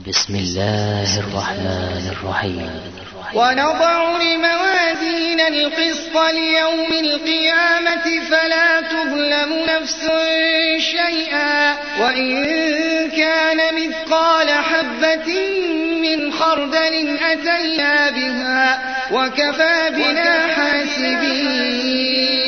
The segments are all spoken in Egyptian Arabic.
بسم الله الرحمن الرحيم ونضع الموازين القسط ليوم القيامة فلا تظلم نفس شيئا وإن كان مثقال حبة من خردل أتينا بها وكفى بنا حاسبين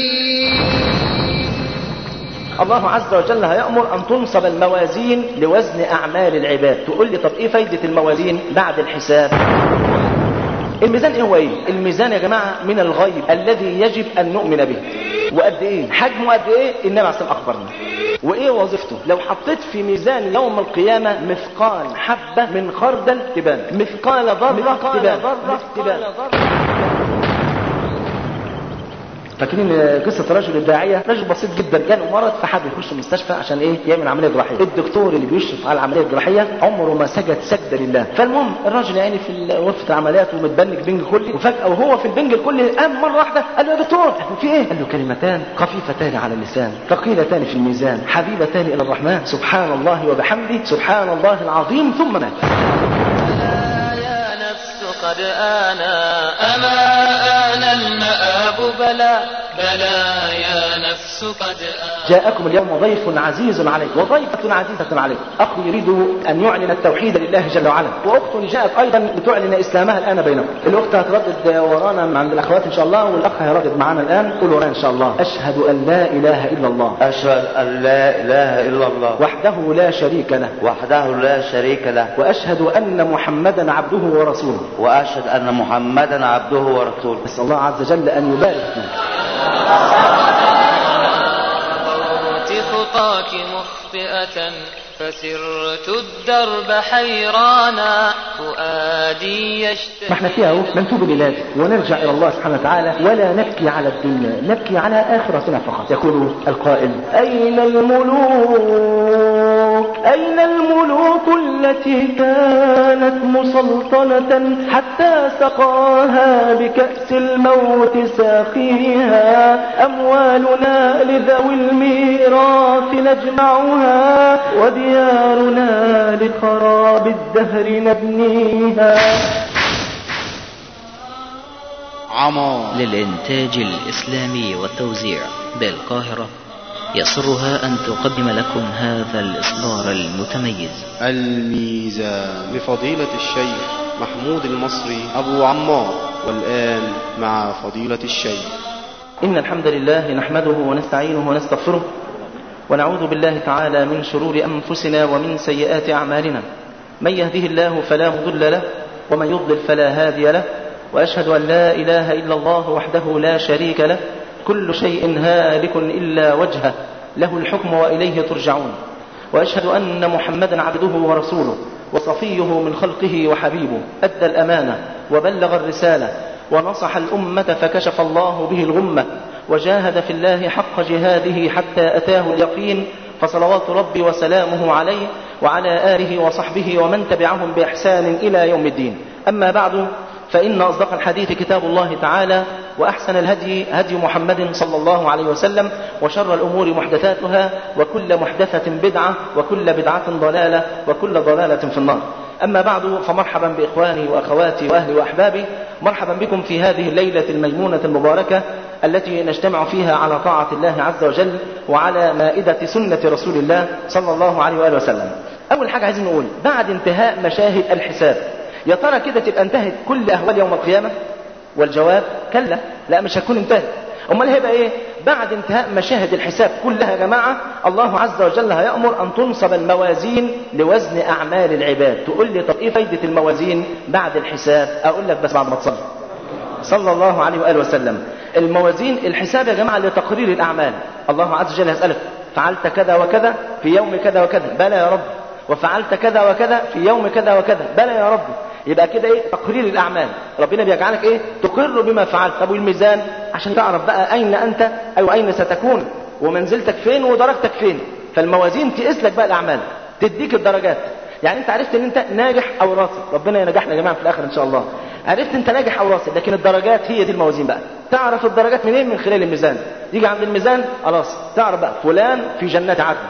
الله عز وجل هيأمر أن تنصب الموازين لوزن أعمال العباد تقول لي طب إيه فايدة الموازين بعد الحساب الميزان ايه هو ايه الميزان يا جماعة من الغيب الذي يجب ان نؤمن به وقد ايه حجمه قد ايه النبي عليه الصلاة اخبرنا وايه وظيفته لو حطيت في ميزان يوم القيامة مثقال حبة من خردل تبان مثقال ذرة تبان تبان فاكرين قصة الرجل الداعية رجل بسيط جدا جاله مرض فحب يخش المستشفى عشان ايه يعمل عملية جراحية الدكتور اللي بيشرف على العملية الجراحية عمره ما سجد سجدة لله فالمهم الراجل يعني في غرفة العمليات ومتبنج بنج كلي وفجأة وهو في البنج الكلي قام مرة واحدة قال له يا دكتور في ايه قال له كلمتان خفيفتان على اللسان ثقيلتان في الميزان حبيبتان الى الرحمن سبحان الله وبحمده سبحان الله العظيم ثم مات يا نفس قد آنا أما آن المآب بلى بلى يا نفس قد آنا جاءكم اليوم ضيف عزيز عليك وضيفة عزيزة عليك أخ يريد أن يعلن التوحيد لله جل وعلا وأخت جاءت أيضا لتعلن إسلامها الآن بينكم الأخت هتردد ورانا من عند الأخوات إن شاء الله والأخ هيردد معنا الآن قول ورانا إن شاء الله أشهد أن لا إله إلا الله أشهد أن لا إله إلا الله وحده لا شريك له وحده لا شريك له وأشهد أن محمدا عبده ورسوله وأشهد أن محمدا عبده ورسوله نسأل الله عز وجل أن يبارك فيه خطوت خطاك مخطئة فسرت الدرب حيرانا فؤادي يشتهي ما احنا فيها اهو منتوب لله ونرجع الى الله سبحانه وتعالى ولا نبكي على الدنيا نبكي على اخرتنا فقط يقول القائل اين الملوك اين الملوك التي كانت مسلطنة حتى سقاها بكأس الموت ساقيها اموالنا لذوي الميراث نجمعها وديارنا لخراب الدهر نبنيها عمار للإنتاج الإسلامي والتوزيع بالقاهرة يسرها أن تقدم لكم هذا الإصدار المتميز الميزان لفضيلة الشيخ محمود المصري أبو عمار والآن مع فضيلة الشيخ إن الحمد لله نحمده ونستعينه ونستغفره ونعوذ بالله تعالى من شرور أنفسنا ومن سيئات أعمالنا من يهده الله فلا مضل له ومن يضلل فلا هادي له وأشهد أن لا إله إلا الله وحده لا شريك له كل شيء هالك إلا وجهه له الحكم وإليه ترجعون وأشهد أن محمدا عبده ورسوله وصفيه من خلقه وحبيبه أدى الأمانة وبلغ الرسالة ونصح الأمة فكشف الله به الغمة وجاهد في الله حق جهاده حتى أتاه اليقين فصلوات ربي وسلامه عليه وعلى آله وصحبه ومن تبعهم بإحسان إلى يوم الدين أما بعد فإن أصدق الحديث كتاب الله تعالى وأحسن الهدي هدي محمد صلى الله عليه وسلم وشر الأمور محدثاتها وكل محدثة بدعة وكل بدعة ضلالة وكل ضلالة في النار أما بعد فمرحبا بإخواني وأخواتي وأهلي وأحبابي مرحبا بكم في هذه الليلة الميمونة المباركة التي نجتمع فيها على طاعة الله عز وجل وعلى مائدة سنة رسول الله صلى الله عليه وآله وسلم أول حاجة عايزين نقول بعد انتهاء مشاهد الحساب يا ترى كده تبقى انتهت كل أهوال يوم القيامة والجواب كلا لا مش هتكون انتهت امال هيبقى ايه بعد انتهاء مشاهد الحساب كلها يا جماعة الله عز وجل هيأمر أن تنصب الموازين لوزن أعمال العباد تقول لي طب إيه فايدة الموازين بعد الحساب أقول لك بس بعد ما تصلي صلى الله عليه وآله وسلم الموازين الحساب يا جماعة لتقرير الأعمال الله عز وجل يسألك فعلت كذا وكذا في يوم كذا وكذا بلى يا رب وفعلت كذا وكذا في يوم كذا وكذا بلى يا رب يبقى كده ايه تقرير الاعمال ربنا بيجعلك ايه تقر بما فعلت طب والميزان عشان تعرف بقى اين انت او اين ستكون ومنزلتك فين ودرجتك فين فالموازين تقيس لك بقى الاعمال تديك الدرجات يعني انت عرفت ان انت ناجح او راسب ربنا ينجحنا يا جماعه في الاخر ان شاء الله عرفت انت ناجح او راسب لكن الدرجات هي دي الموازين بقى تعرف الدرجات منين من خلال الميزان يجي عند الميزان خلاص تعرف بقى فلان في جنات عدن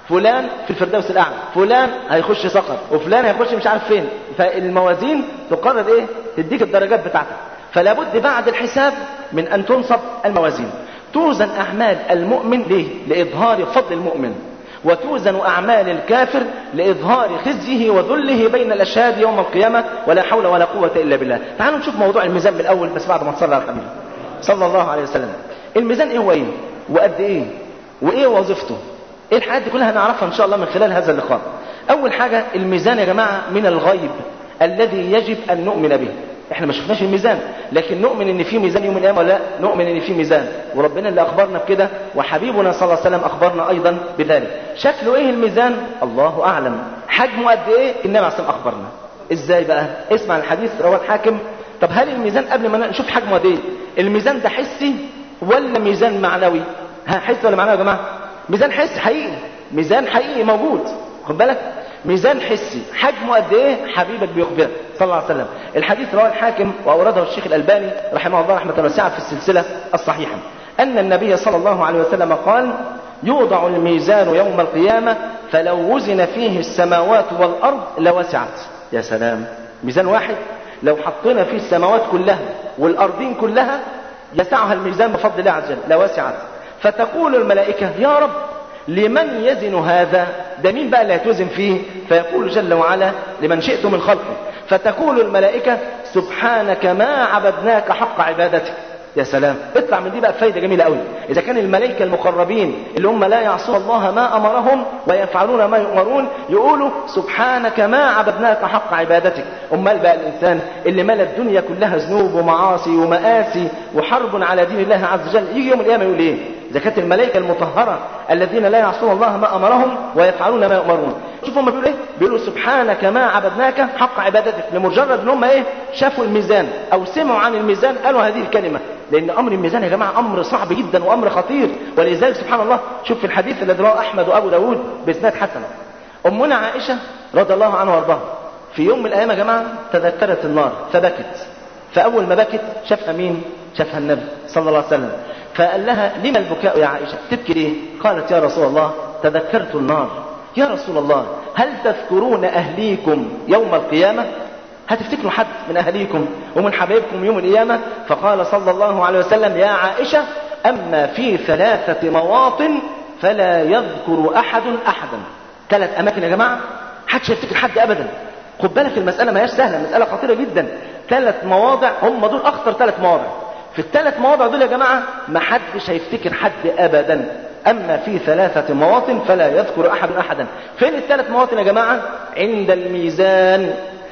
فلان في الفردوس الاعلى فلان هيخش سقر وفلان هيخش مش عارف فين فالموازين تقرر ايه تديك الدرجات بتاعتك فلا بد بعد الحساب من ان تنصب الموازين توزن اعمال المؤمن ليه لاظهار فضل المؤمن وتوزن اعمال الكافر لاظهار خزيه وذله بين الاشهاد يوم القيامه ولا حول ولا قوه الا بالله تعالوا نشوف موضوع الميزان من الاول بس بعد ما تصلي على الحبيب صلى الله عليه وسلم الميزان ايه هو ايه وقد ايه وايه وظيفته ايه الحاجات دي كلها هنعرفها ان شاء الله من خلال هذا اللقاء اول حاجه الميزان يا جماعه من الغيب الذي يجب ان نؤمن به احنا ما شفناش الميزان لكن نؤمن ان في ميزان يوم القيامه ولا لا نؤمن ان في ميزان وربنا اللي اخبرنا بكده وحبيبنا صلى الله عليه وسلم اخبرنا ايضا بذلك شكله ايه الميزان الله اعلم حجمه قد ايه النبي عليه الصلاه اخبرنا ازاي بقى اسمع الحديث رواه الحاكم طب هل الميزان قبل ما نشوف حجمه قد ايه الميزان ده حسي ولا ميزان معنوي ها حسي ولا معنوي يا جماعه ميزان حسي حقيقي ميزان حقيقي موجود خد بالك ميزان حسي حجمه قد ايه حبيبك بيخبرك صلى الله عليه وسلم الحديث رواه الحاكم واورده الشيخ الالباني رحمه الله رحمه واسعه في السلسله الصحيحه ان النبي صلى الله عليه وسلم قال يوضع الميزان يوم القيامه فلو وزن فيه السماوات والارض لوسعت يا سلام ميزان واحد لو حطينا فيه السماوات كلها والارضين كلها يسعها الميزان بفضل الله عز وجل لوسعت فتقول الملائكه يا رب لمن يزن هذا ده مين بقى اللي هيتوزن فيه فيقول جل وعلا لمن شئت من خلقه فتقول الملائكة سبحانك ما عبدناك حق عبادتك يا سلام اطلع من دي بقى فايده جميله قوي اذا كان الملائكه المقربين اللي هم لا يعصون الله ما امرهم ويفعلون ما يؤمرون يقولوا سبحانك ما عبدناك حق عبادتك امال بقى الانسان اللي ملا الدنيا كلها ذنوب ومعاصي ومآسي وحرب على دين الله عز وجل يجي يوم القيامه يقول ايه اذا كانت الملائكه المطهره الذين لا يعصون الله ما امرهم ويفعلون ما يؤمرون شوفوا هم بيقولوا ايه بيقولوا سبحانك ما عبدناك حق عبادتك لمجرد ان هم ايه شافوا الميزان او سمعوا عن الميزان قالوا هذه الكلمه لان امر الميزان يا جماعه امر صعب جدا وامر خطير ولذلك سبحان الله شوف في الحديث الذي رواه احمد وابو داود باسناد حسن امنا عائشه رضي الله عنها وارضاها في يوم من الايام يا جماعه تذكرت النار فبكت فاول ما بكت شافها مين شافها النبي صلى الله عليه وسلم فقال لها لما البكاء يا عائشه تبكي ليه قالت يا رسول الله تذكرت النار يا رسول الله هل تذكرون اهليكم يوم القيامه هتفتكروا حد من أهليكم ومن حبايبكم يوم القيامة فقال صلى الله عليه وسلم يا عائشة أما في ثلاثة مواطن فلا يذكر أحد أحدا ثلاث أماكن يا جماعة حدش يفتكر حد أبدا خد بالك المسألة ما هياش سهلة مسألة خطيرة جدا ثلاث مواضع هم دول أخطر ثلاث مواضع في الثلاث مواضع دول يا جماعة ما حدش هيفتكر حد أبدا أما في ثلاثة مواطن فلا يذكر أحد أحدا فين الثلاث مواطن يا جماعة عند الميزان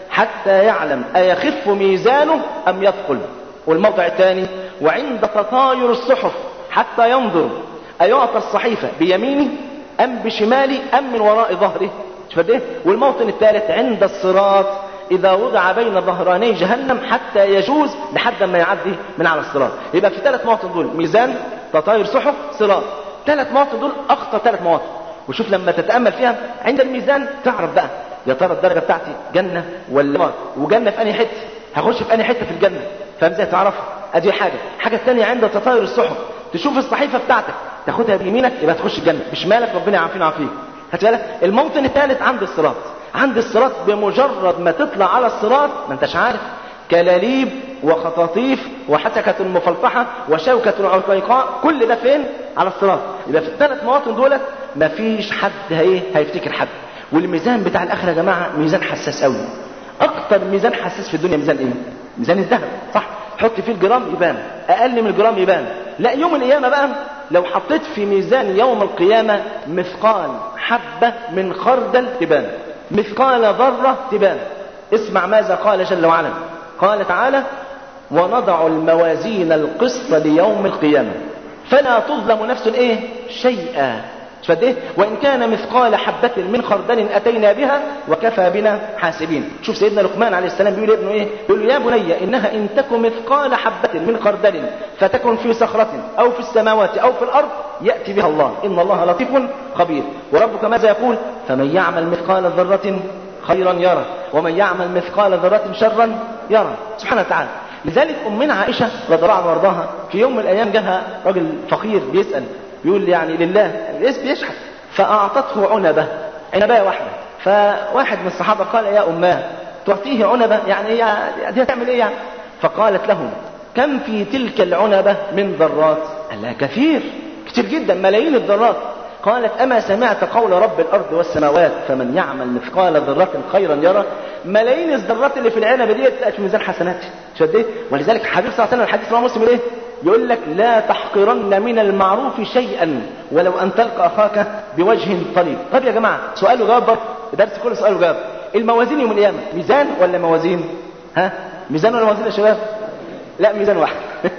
حتى يعلم أيخف ميزانه أم يثقل والموضع الثاني وعند تطاير الصحف حتى ينظر أيعطى الصحيفة بيمينه أم بشماله أم من وراء ظهره شوف ايه والموطن الثالث عند الصراط إذا وضع بين ظهراني جهنم حتى يجوز لحد ما يعدي من على الصراط يبقى في ثلاث مواطن دول ميزان تطاير صحف صراط ثلاث مواطن دول أخطر ثلاث مواطن وشوف لما تتأمل فيها عند الميزان تعرف بقى يا ترى الدرجه بتاعتي جنه ولا نار وجنه في انهي حته هخش في انهي حته في الجنه فاهم ازاي تعرفها ادي حاجه الحاجه الثانيه عند تطاير الصحف تشوف الصحيفه بتاعتك تاخدها بيمينك يبقى تخش الجنه بشمالك ربنا يعافينا ويعافيك خدت بالك الموطن الثالث عند الصراط عند الصراط بمجرد ما تطلع على الصراط ما انتش عارف كلاليب وخطاطيف وحتكة مفلطحة وشوكة عقيقاء كل ده فين؟ على الصراط يبقى في الثلاث مواطن دولت مفيش حد هي هيفتكر حد والميزان بتاع الاخره يا جماعه ميزان حساس قوي اكتر ميزان حساس في الدنيا ميزان ايه ميزان الذهب صح حط فيه الجرام يبان اقل من الجرام يبان لا يوم القيامه بقى لو حطيت في ميزان يوم القيامه مثقال حبه من خردل تبان مثقال ذره تبان اسمع ماذا قال جل وعلا قال تعالى ونضع الموازين القسط ليوم القيامه فلا تظلم نفس ايه شيئا فده إيه؟ وإن كان مثقال حبة من خردل أتينا بها وكفى بنا حاسبين شوف سيدنا لقمان عليه السلام بيقول لابنه إيه بيقول له يا بني إنها إن تك مثقال حبة من خردل فتكن في صخرة أو في السماوات أو في الأرض يأتي بها الله إن الله لطيف خبير وربك ماذا يقول فمن يعمل مثقال ذرة خيرا يرى ومن يعمل مثقال ذرة شرا يرى سبحانه وتعالى لذلك أمنا عائشة رضي الله عنها وارضاها في يوم من الأيام جاها راجل فقير بيسأل بيقول يعني لله الاسم بيشحت فأعطته عنبة عنباية واحدة فواحد من الصحابة قال يا أماه تعطيه عنبة يعني هي دي هتعمل إيه يعني فقالت له كم في تلك العنبة من ذرات قال لها كثير كتير جدا ملايين الذرات قالت أما سمعت قول رب الأرض والسماوات فمن يعمل مثقال ذرة خيرا يرى ملايين الذرات اللي في العنبة دي تبقى في ميزان حسناتي شديت ولذلك الحبيب صلى الله عليه وسلم الحديث رواه مسلم ايه يقول لك لا تحقرن من المعروف شيئا ولو أن تلقى أخاك بوجه طليق طب يا جماعة سؤال وجواب برضه درس كل سؤال وجواب الموازين يوم القيامة ميزان ولا موازين ها ميزان ولا موازين يا شباب لا ميزان واحد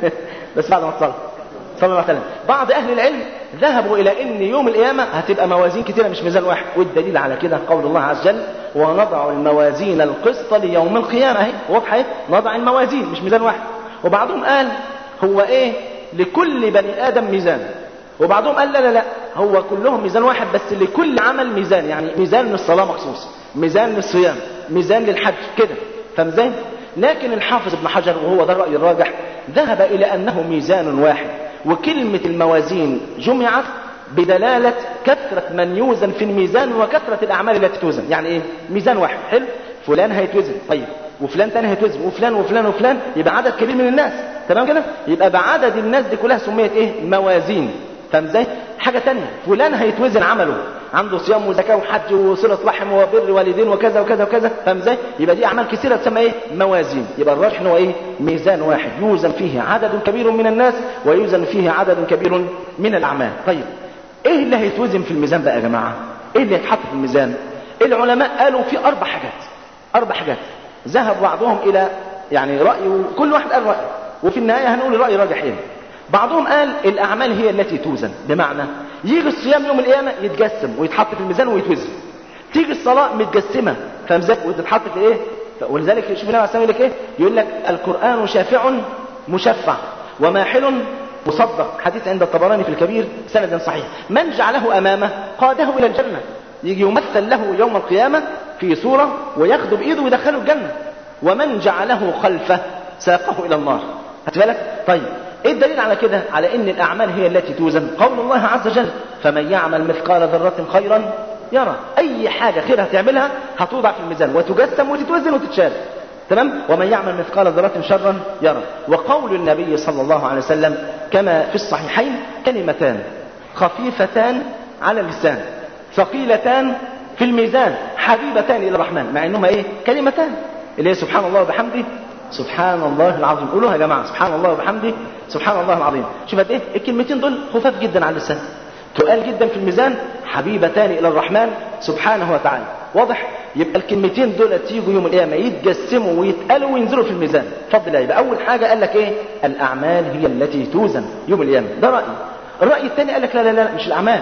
بس بعد ما تصلي صلى الله عليه وسلم بعض اهل العلم ذهبوا الى ان يوم القيامه هتبقى موازين كتيره مش ميزان واحد والدليل على كده قول الله عز وجل ونضع الموازين القسط ليوم القيامه اهي واضحه اهي نضع الموازين مش ميزان واحد وبعضهم قال هو ايه لكل بني ادم ميزان وبعضهم قال لا لا لا هو كلهم ميزان واحد بس لكل عمل ميزان يعني ميزان للصلاه مخصوص ميزان للصيام ميزان للحج كده فميزان لكن الحافظ ابن حجر وهو ده الراي الراجح ذهب الى انه ميزان واحد وكلمة الموازين جمعت بدلالة كثرة من يوزن في الميزان وكثرة الأعمال التي توزن يعني إيه ميزان واحد حلو فلان هيتوزن طيب وفلان تاني هيتوزن وفلان وفلان وفلان يبقى عدد كبير من الناس تمام كده يبقى بعدد الناس دي كلها سميت ايه موازين فاهم ازاي حاجه تانية فلان هيتوزن عمله عنده صيام وزكاه وحج وصله رحم وبر والدين وكذا وكذا وكذا فاهم ازاي يبقى دي اعمال كثيره تسمى ايه موازين يبقى الراجح هو ايه ميزان واحد يوزن فيه عدد كبير من الناس ويوزن فيه عدد كبير من الاعمال طيب ايه اللي هيتوزن في الميزان بقى يا جماعه ايه اللي هيتحط في الميزان العلماء قالوا في اربع حاجات اربع حاجات ذهب بعضهم الى يعني راي وكل واحد قال راي وفي النهايه هنقول الراي راجح ايه بعضهم قال الاعمال هي التي توزن بمعنى يجي الصيام يوم القيامه يتجسم ويتحط في الميزان ويتوزن تيجي الصلاه متجسمه فمزق وتتحط في ايه ولذلك شوف النبي عليه الصلاه يقول لك ايه يقول لك القران شافع مشفع وماحل مصدق حديث عند الطبراني في الكبير سند صحيح من جعله امامه قاده الى الجنه يجي يمثل له يوم القيامه في صوره وياخده بايده ويدخله الجنه ومن جعله خلفه ساقه الى النار هات بالك طيب ايه الدليل على كده على ان الاعمال هي التي توزن قول الله عز وجل فمن يعمل مثقال ذره خيرا يرى اي حاجه خير هتعملها هتوضع في الميزان وتجسم وتتوزن وتتشال تمام ومن يعمل مثقال ذره شرا يرى وقول النبي صلى الله عليه وسلم كما في الصحيحين كلمتان خفيفتان على اللسان ثقيلتان في الميزان حبيبتان الى الرحمن مع انهما ايه كلمتان اللي هي سبحان الله وبحمده سبحان الله العظيم قولوها يا جماعه سبحان الله وبحمده سبحان الله العظيم شوف قد ايه الكلمتين دول خفاف جدا على اللسان تقال جدا في الميزان حبيبتان الى الرحمن سبحانه وتعالى واضح يبقى الكلمتين دول تيجوا يوم القيامه يتجسموا ويتقالوا وينزلوا في الميزان اتفضل يبقى اول حاجه قال لك ايه الاعمال هي التي توزن يوم القيامه ده رايي الراي الثاني قال لك لا لا لا مش الاعمال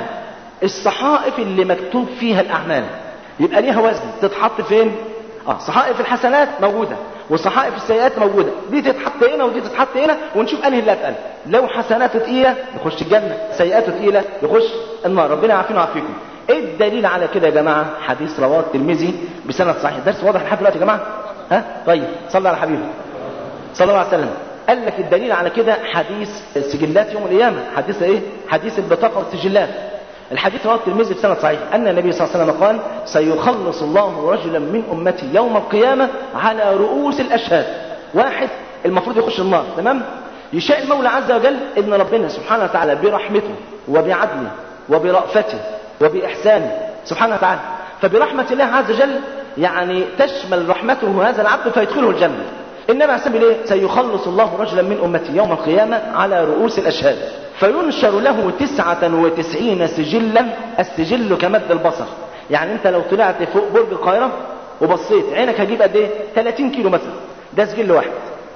الصحائف اللي مكتوب فيها الاعمال يبقى ليها وزن تتحط فين اه صحائف الحسنات موجوده وصحائف السيئات موجوده دي تتحط هنا ودي تتحط هنا ونشوف انهي اللي اتقل لو حسناته تقيله يخش الجنه سيئاته تقيله يخش النار ربنا يعافينا ويعافيكم ايه الدليل على كده يا جماعه حديث رواه الترمذي بسند صحيح درس واضح لحد دلوقتي يا جماعه ها طيب صلى على حبيبه صلى الله عليه وسلم قال لك الدليل على كده حديث سجلات يوم القيامه حديث ايه حديث البطاقه والسجلات الحديث رواه الترمذي بسند صحيح ان النبي صلى الله عليه وسلم قال سيخلص الله رجلا من امتي يوم القيامه على رؤوس الاشهاد واحد المفروض يخش النار تمام يشاء المولى عز وجل ان ربنا سبحانه وتعالى برحمته وبعدله وبرأفته وبإحسانه سبحانه وتعالى فبرحمة الله عز وجل يعني تشمل رحمته هذا العبد فيدخله الجنة النبي عليه الصلاة والسلام سيخلص الله رجلا من أمتي يوم القيامة على رؤوس الأشهاد فينشر له تسعة وتسعين سجلا السجل كمد البصر يعني انت لو طلعت فوق برج القاهرة وبصيت عينك هتجيب قد ايه 30 كيلو مثلا ده سجل واحد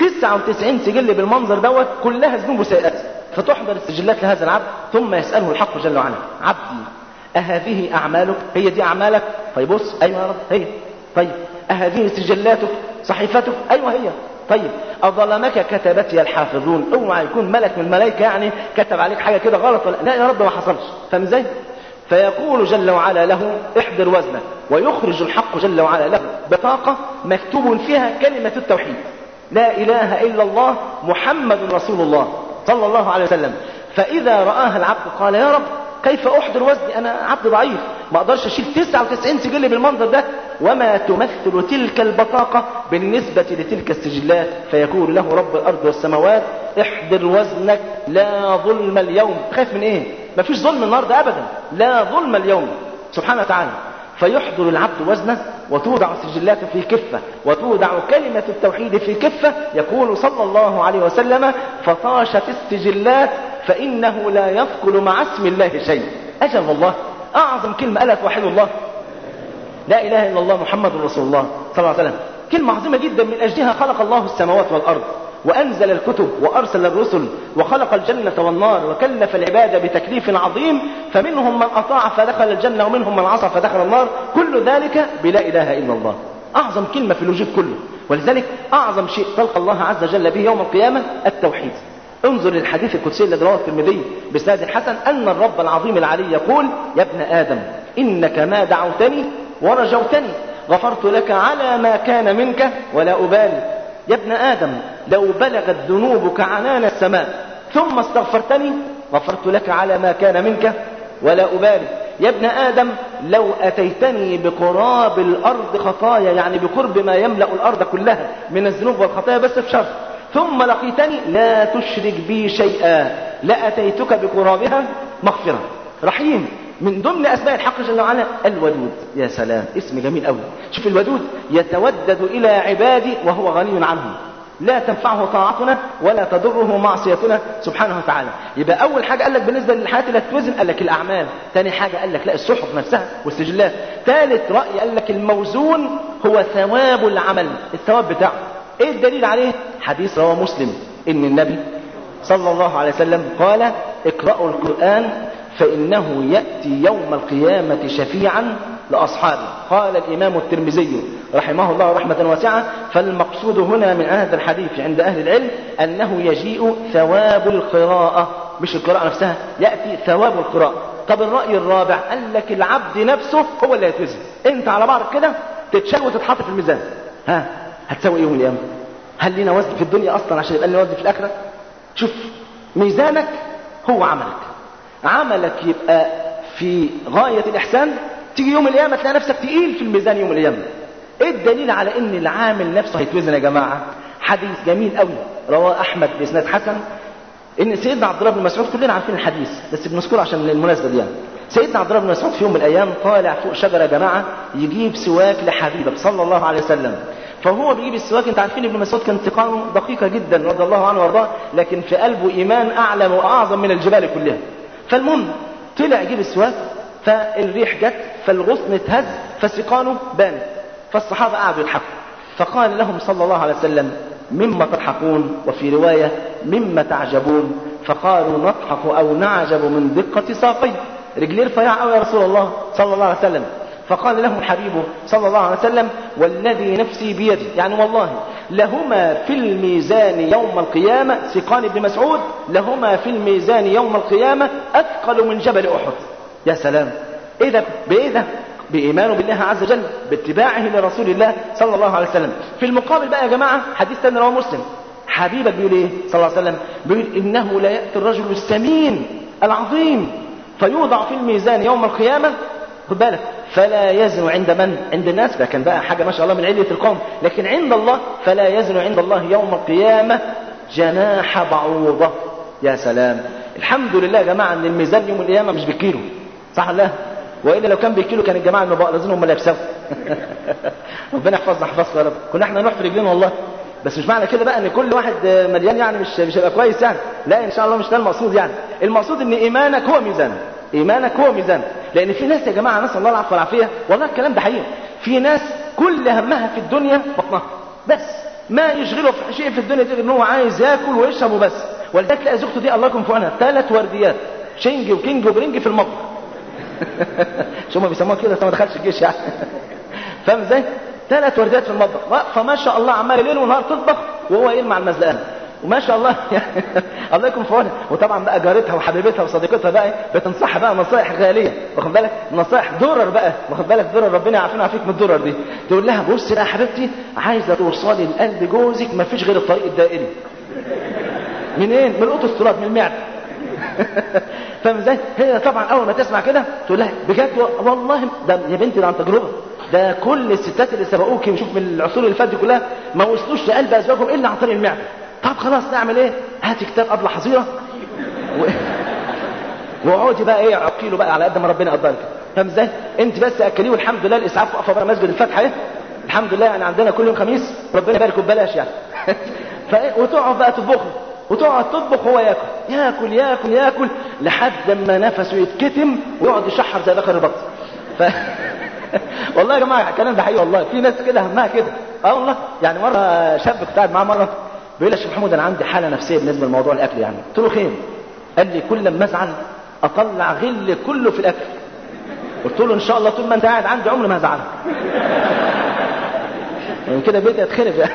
99 سجل بالمنظر دوت كلها ذنوب وسيئات فتحضر السجلات لهذا العبد ثم يسأله الحق جل وعلا عبدي أهذه أعمالك هي دي أعمالك طيب بص أيوة يا رب هي طيب أهذه سجلاتك صحيفتك أيوة هي طيب أظلمك كتبتي الحافظون اوعى يكون ملك من الملائكة يعني كتب عليك حاجة كده غلط ولا لا يا رب ما حصلش فاهم ازاي؟ فيقول جل وعلا له احضر وزنك ويخرج الحق جل وعلا له بطاقة مكتوب فيها كلمة التوحيد لا إله إلا الله محمد رسول الله صلى الله عليه وسلم فإذا رآها العبد قال يا رب كيف احضر وزني انا عبد ضعيف ما اقدرش اشيل 99 سجل بالمنظر ده وما تمثل تلك البطاقة بالنسبة لتلك السجلات فيقول له رب الارض والسماوات احضر وزنك لا ظلم اليوم خايف من ايه مفيش ظلم النهارده ابدا لا ظلم اليوم سبحانه وتعالى فيحضر العبد وزنه وتوضع السجلات في كفة وتوضع كلمة التوحيد في كفة يقول صلى الله عليه وسلم فطاشت السجلات فإنه لا يثقل مع اسم الله شيء أجل والله أعظم كلمة قالت وحيد الله لا إله إلا الله محمد رسول الله صلى الله عليه وسلم كلمة عظيمة جدا من أجلها خلق الله السماوات والأرض وأنزل الكتب وأرسل الرسل وخلق الجنة والنار وكلف العباد بتكليف عظيم فمنهم من أطاع فدخل الجنة ومنهم من عصى فدخل النار كل ذلك بلا إله إلا الله أعظم كلمة في الوجود كله ولذلك أعظم شيء تلقى الله عز وجل به يوم القيامة التوحيد انظر للحديث القدسي الذي رواه الترمذي بسند الحسن أن الرب العظيم العلي يقول يا ابن آدم إنك ما دعوتني ورجوتني غفرت لك على ما كان منك ولا أبالي يا ابن آدم لو بلغت ذنوبك عنان السماء ثم استغفرتني غفرت لك على ما كان منك ولا أبالي يا ابن آدم لو أتيتني بقراب الأرض خطايا يعني بقرب ما يملأ الأرض كلها من الذنوب والخطايا بس في شرط ثم لقيتني لا تشرك بي شيئا لأتيتك بقرابها مغفرة رحيم من ضمن أسماء الحق جل وعلا الودود يا سلام اسم جميل قوي شوف الودود يتودد إلى عبادي وهو غني عنهم لا تنفعه طاعتنا ولا تضره معصيتنا سبحانه وتعالى يبقى أول حاجة قال لك بالنسبة للحياة اللي توزن قال لك الأعمال ثاني حاجة قال لك لا الصحف نفسها والسجلات ثالث رأي قال لك الموزون هو ثواب العمل الثواب بتاعه ايه الدليل عليه حديث رواه مسلم ان النبي صلى الله عليه وسلم قال اقرأوا القرآن فإنه يأتي يوم القيامة شفيعا لأصحابه قال الإمام الترمذي رحمه الله رحمة واسعة فالمقصود هنا من هذا الحديث عند أهل العلم أنه يجيء ثواب القراءة مش القراءة نفسها يأتي ثواب القراءة طب الرأي الرابع قال لك العبد نفسه هو اللي يتوزن انت على بعض كده تتشال وتتحط في الميزان ها هتسوي ايه يوم القيامة هل لنا وزن في الدنيا اصلا عشان يبقى لنا وزن في الاخرة شوف ميزانك هو عملك عملك يبقى في غاية الإحسان تيجي يوم القيامة تلاقي نفسك تقيل في الميزان يوم القيامة ايه الدليل على ان العامل نفسه هيتوزن يا جماعة حديث جميل قوي رواه احمد باسناد حسن ان سيدنا عبد الله بن مسعود كلنا عارفين الحديث بس بنذكره عشان المناسبة دي يعني. سيدنا عبد الله بن مسعود في يوم من الايام طالع فوق شجرة يا جماعة يجيب سواك لحبيبه صلى الله عليه وسلم فهو بيجيب السواك انت عارفين ابن مسعود كان انتقامه دقيقة جدا رضي الله عنه وارضاه لكن في قلبه ايمان اعلى واعظم من الجبال كلها فالمهم طلع يجيب السواك فالريح جت فالغصن اتهز فسقانه بانت فالصحابة قعدوا يضحكوا فقال لهم صلى الله عليه وسلم مما تضحكون وفي رواية مما تعجبون فقالوا نضحك أو نعجب من دقة ساقي رجليه رفيع قوي يا رسول الله صلى الله عليه وسلم فقال لهم حبيبه صلى الله عليه وسلم والذي نفسي بيدي يعني والله لهما في الميزان يوم القيامة سقان ابن مسعود لهما في الميزان يوم القيامة أثقل من جبل أحد يا سلام إيه ده بإيه ده بإيمانه بالله عز وجل باتباعه لرسول الله صلى الله عليه وسلم في المقابل بقى يا جماعة حديث ثاني رواه مسلم حبيبك بيقول ايه صلى الله عليه وسلم بيقول انه لا ياتي الرجل السمين العظيم فيوضع في الميزان يوم القيامه خد بالك فلا يزن عند من عند الناس ده كان بقى حاجه ما شاء الله من عليه القوم لكن عند الله فلا يزن عند الله يوم القيامه جناح بعوضه يا سلام الحمد لله يا جماعه ان الميزان يوم القيامه مش بالكيلو صح ولا لا والا لو كان بالكيلو كان الجماعه المبقلزين هم اللي يكسبوا ربنا يحفظنا يحفظنا يا رب كنا احنا نروح في رجلين والله بس مش معنى كده بقى ان كل واحد مليان يعني مش مش هيبقى كويس يعني لا ان شاء الله مش ده المقصود يعني المقصود ان ايمانك هو ميزانك ايمانك هو ميزان لان في ناس يا جماعه نسال الله العفو والعافيه والله الكلام ده حقيقي في ناس كل همها في الدنيا بطنها بس ما يشغله في شيء في الدنيا غير ان هو عايز ياكل ويشرب وبس ولذلك تلاقي زوجته دي الله يكون في عونها ثلاث ورديات شنج وكينج وبرنج في المطبخ شو هم بيسموها كده ما دخلش الجيش يعني فاهم ازاي؟ ثلاث ورديات في المطبخ واقفه ما شاء الله عمال ليل ونهار تطبخ وهو يلمع المزلقان وما شاء الله يعني الله يكون في عونها وطبعا بقى جارتها وحبيبتها وصديقتها بقى بتنصحها بقى نصائح غاليه واخد بالك نصائح درر بقى واخد بالك درر ربنا يعافينا ويعافيك من الدرر دي تقول لها بصي بقى يا حبيبتي عايزه توصلي لقلب جوزك ما فيش غير الطريق الدائري منين من قوط الصراط من المعده فاهم ازاي؟ هي طبعا اول ما تسمع كده تقول لها بجد والله ده يا بنتي ده عن تجربه ده كل الستات اللي سبقوكي وشوف من العصور اللي فاتت دي كلها ما وصلوش لقلب ازواجهم الا عن طريق المعده طب خلاص نعمل ايه؟ هات كتاب ابله حظيره و... واقعدي بقى ايه عقي له بقى على قد ما ربنا قدرك فاهم ازاي؟ انت بس اكليه والحمد لله الاسعاف واقفه بره مسجد الفتح ايه؟ الحمد لله يعني عندنا كل يوم خميس ربنا يبارك ببلاش يعني فايه وتقعد بقى تطبخ وتقعد تطبخ وهو ياكل ياكل ياكل ياكل لحد ما نفسه يتكتم ويقعد يشحر زي بكر البط ف... والله يا جماعه الكلام ده حقيقي والله في ناس كده همها كده اه والله يعني مره شاب كنت قاعد معاه مره بيقول لي يا شيخ محمود انا عندي حاله نفسيه بالنسبه لموضوع الاكل يعني قلت له خير قال لي كل ما ازعل اطلع غل كله في الاكل قلت له ان شاء الله طول ما انت قاعد عندي عمري ما هزعلك يعني كده بيتي اتخرب يعني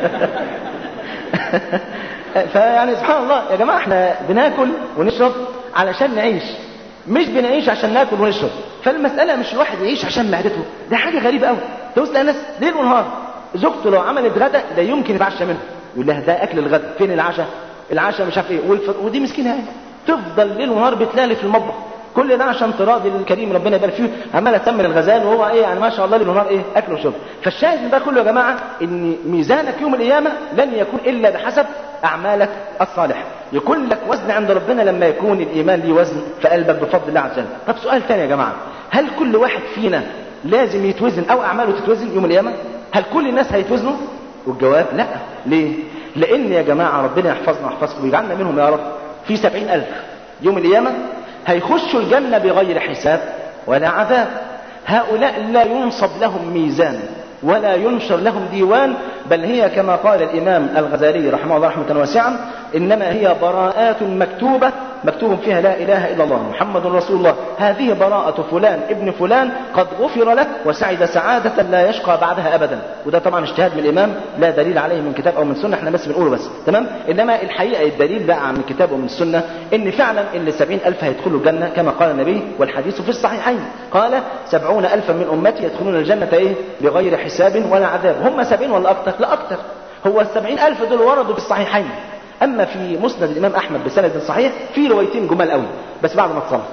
فيعني سبحان الله يا جماعه احنا بناكل ونشرب علشان نعيش مش بنعيش عشان ناكل ونشرب فالمساله مش الواحد يعيش عشان معدته ده حاجه غريبه قوي توصل ناس ليل ونهار زوجته لو عملت غدا لا يمكن يتعشى منها يقول لها ده اكل الغدا فين العشاء العشاء مش عارف ايه والف... ودي مسكينه يعني تفضل ليل ونهار بتلالي في المطبخ كل ده عشان تراضي الكريم ربنا يبارك فيه عماله تسمن الغزال وهو ايه يعني ما شاء الله ليل ونهار ايه اكل وشرب فالشاهد من ده كله يا جماعه ان ميزانك يوم القيامه لن يكون الا بحسب اعمالك الصالحه يكون لك وزن عند ربنا لما يكون الايمان ليه وزن في قلبك بفضل الله عز وجل طب سؤال ثاني يا جماعه هل كل واحد فينا لازم يتوزن او اعماله تتوزن يوم القيامه هل كل الناس هيتوزنوا والجواب لا ليه لان يا جماعه ربنا يحفظنا ويحفظكم ويجعلنا منهم يا رب في سبعين ألف يوم القيامة هيخشوا الجنة بغير حساب ولا عذاب هؤلاء لا ينصب لهم ميزان ولا ينشر لهم ديوان بل هي كما قال الإمام الغزالي رحمه الله رحمة واسعة إنما هي براءات مكتوبة مكتوب فيها لا إله إلا الله محمد رسول الله هذه براءة فلان ابن فلان قد غفر له وسعد سعادة لا يشقى بعدها أبدا وده طبعا اجتهاد من الإمام لا دليل عليه من كتاب أو من سنة احنا بس بنقوله بس تمام إنما الحقيقة الدليل بقى من كتاب ومن السنة إن فعلا اللي سبعين ألف هيدخلوا الجنة كما قال النبي والحديث في الصحيحين قال سبعون ألفا من أمتي يدخلون الجنة إيه بغير حساب ولا عذاب هم سبعين ولا أكتر لا أكتر هو السبعين ألف دول وردوا في الصحيحين أما في مسند الإمام أحمد بسند صحيح في روايتين جمال قوي بس بعد ما تصلى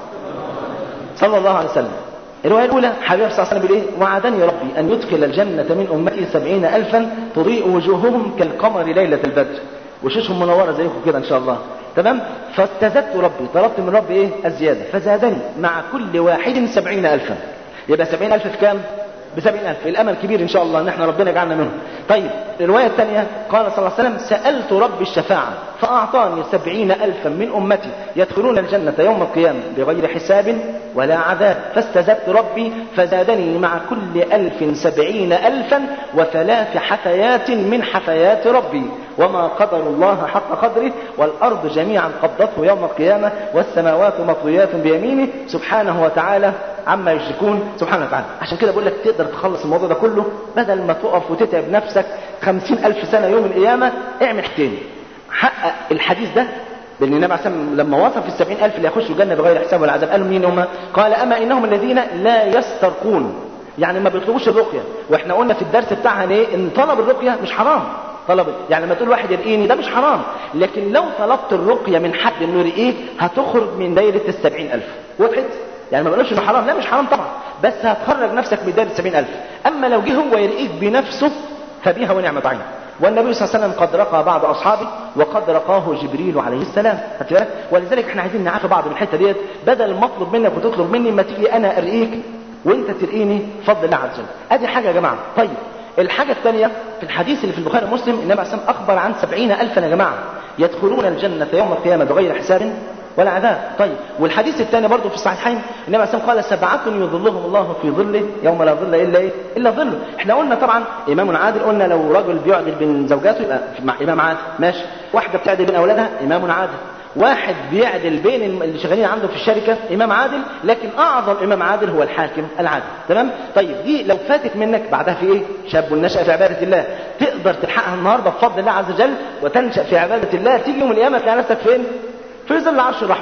صلى الله عليه وسلم الرواية الأولى حبيب صلى الله عليه وسلم بيقول إيه؟ وعدني ربي أن يدخل الجنة من أمتي سبعين ألفا تضيء وجوههم كالقمر ليلة البدر وشوشهم منورة زيكم كده إن شاء الله تمام فاستزدت ربي طلبت من ربي إيه الزيادة فزادني مع كل واحد سبعين ألفا يبقى سبعين ألف في كام بسبعين ألف الأمل كبير إن شاء الله إن احنا ربنا يجعلنا منهم طيب الرواية الثانية قال صلى الله عليه وسلم سألت ربي الشفاعة فأعطاني سبعين ألفا من أمتي يدخلون الجنة يوم القيامة بغير حساب ولا عذاب فاستزدت ربي فزادني مع كل ألف سبعين ألفا وثلاث حثيات من حثيات ربي وما قدر الله حق قدره والأرض جميعا قبضته يوم القيامة والسماوات مطويات بيمينه سبحانه وتعالى عما يشركون سبحانه وتعالى عشان كده بقول لك تقدر تخلص الموضوع ده كله بدل ما تقف وتتعب نفسك خمسين ألف سنة يوم القيامة اعمل حاجتين حقق الحديث ده لأن النبي عليه الصلاة لما وصف السبعين ألف اللي يخشوا الجنة بغير حساب ولا عذاب قالوا مين هم؟ قال أما إنهم الذين لا يسترقون يعني ما بيطلبوش الرقية واحنا قلنا في الدرس بتاعها ايه ان طلب الرقية مش حرام طلب يعني لما تقول واحد يرقيني ده مش حرام لكن لو طلبت الرقية من حد انه يرقيك هتخرج من دايرة السبعين ألف وضحت؟ يعني ما بقولش انه حرام لا مش حرام طبعا بس هتخرج نفسك من دايره 70000 اما لو جه هو يرقيك بنفسه فبها ونعمة عين والنبي صلى الله عليه وسلم قد رقى بعض اصحابه وقد رقاه جبريل عليه السلام خدت بالك ولذلك احنا عايزين نعافي بعض من الحته ديت بدل ما اطلب منك وتطلب مني ما تيجي انا ارقيك وانت ترقيني بفضل الله عز وجل ادي حاجه يا جماعه طيب الحاجة الثانية في الحديث اللي في البخاري ومسلم النبي عليه الصلاة والسلام أخبر عن سبعين ألفا يا جماعة يدخلون الجنة يوم القيامة بغير حساب ولا عذاب طيب والحديث الثاني برضه في الصحيحين النبي عليه الصلاه قال سبعه يظلهم الله في ظله يوم لا ظل الا ايه الا ظله احنا قلنا طبعا امام عادل قلنا لو رجل بيعدل بين زوجاته يبقى مع امام عادل ماشي واحده بتعدل بين اولادها امام عادل واحد بيعدل بين اللي شغالين عنده في الشركه امام عادل لكن اعظم امام عادل هو الحاكم العادل تمام طيب دي لو فاتت منك بعدها في ايه شاب نشا في عباده الله تقدر تلحقها النهارده بفضل الله عز وجل وتنشا في عباده الله تيجي يوم القيامه تلاقي نفسك فين في ظل عرش الرحمن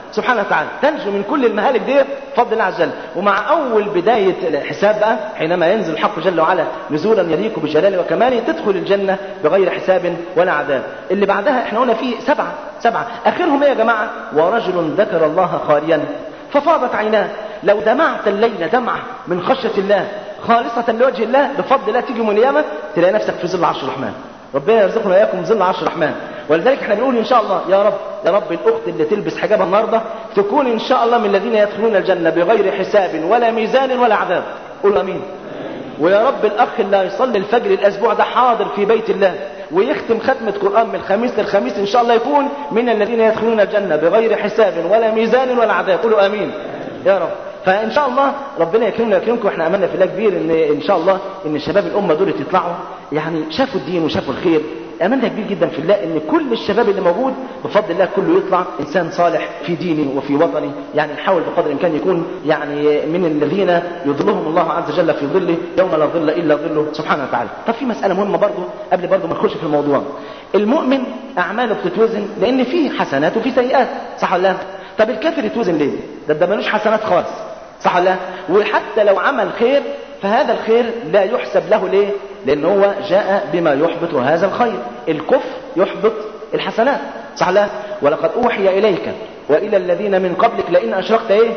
سبحانه وتعالى تنجو من كل المهالك دي بفضل الله عز وجل ومع اول بدايه الحساب بقى حينما ينزل الحق جل وعلا نزولا يليق بجلاله وكماله تدخل الجنه بغير حساب ولا عذاب اللي بعدها احنا قلنا فيه سبعه سبعه اخرهم ايه يا جماعه ورجل ذكر الله خاليا ففاضت عيناه لو دمعت الليل دمعه من خشيه الله خالصه لوجه الله بفضل الله تيجي يوم القيامه تلاقي نفسك في ظل عرش الرحمن ربنا يرزقنا واياكم ظل عرش الرحمن ولذلك احنا بنقول ان شاء الله يا رب يا رب الاخت اللي تلبس حجابها النهارده تكون ان شاء الله من الذين يدخلون الجنه بغير حساب ولا ميزان ولا عذاب قولوا امين ويا رب الاخ اللي هيصلي الفجر الاسبوع ده حاضر في بيت الله ويختم ختمة قرآن من الخميس للخميس إن شاء الله يكون من الذين يدخلون الجنة بغير حساب ولا ميزان ولا عذاب قولوا آمين يا رب فان شاء الله ربنا يكرمنا ويكرمكم احنا املنا في الله كبير ان ان شاء الله ان شباب الامه دول يطلعوا يعني شافوا الدين وشافوا الخير املنا كبير جدا في الله ان كل الشباب اللي موجود بفضل الله كله يطلع انسان صالح في دينه وفي وطنه يعني نحاول بقدر الامكان يكون يعني من الذين يظلهم الله عز وجل في ظله يوم لا ظل الا ظله سبحانه وتعالى طب في مساله مهمه برضه قبل برضه ما نخش في الموضوع المؤمن اعماله بتتوزن لان فيه حسنات وفيه سيئات صح ولا لا طب الكافر يتوزن ليه ده ده ملوش حسنات خالص صح ولا لا وحتى لو عمل خير فهذا الخير لا يحسب له ليه لان هو جاء بما يحبط هذا الخير الكفر يحبط الحسنات صح لا ولقد اوحي اليك والى الذين من قبلك لئن اشركت ايه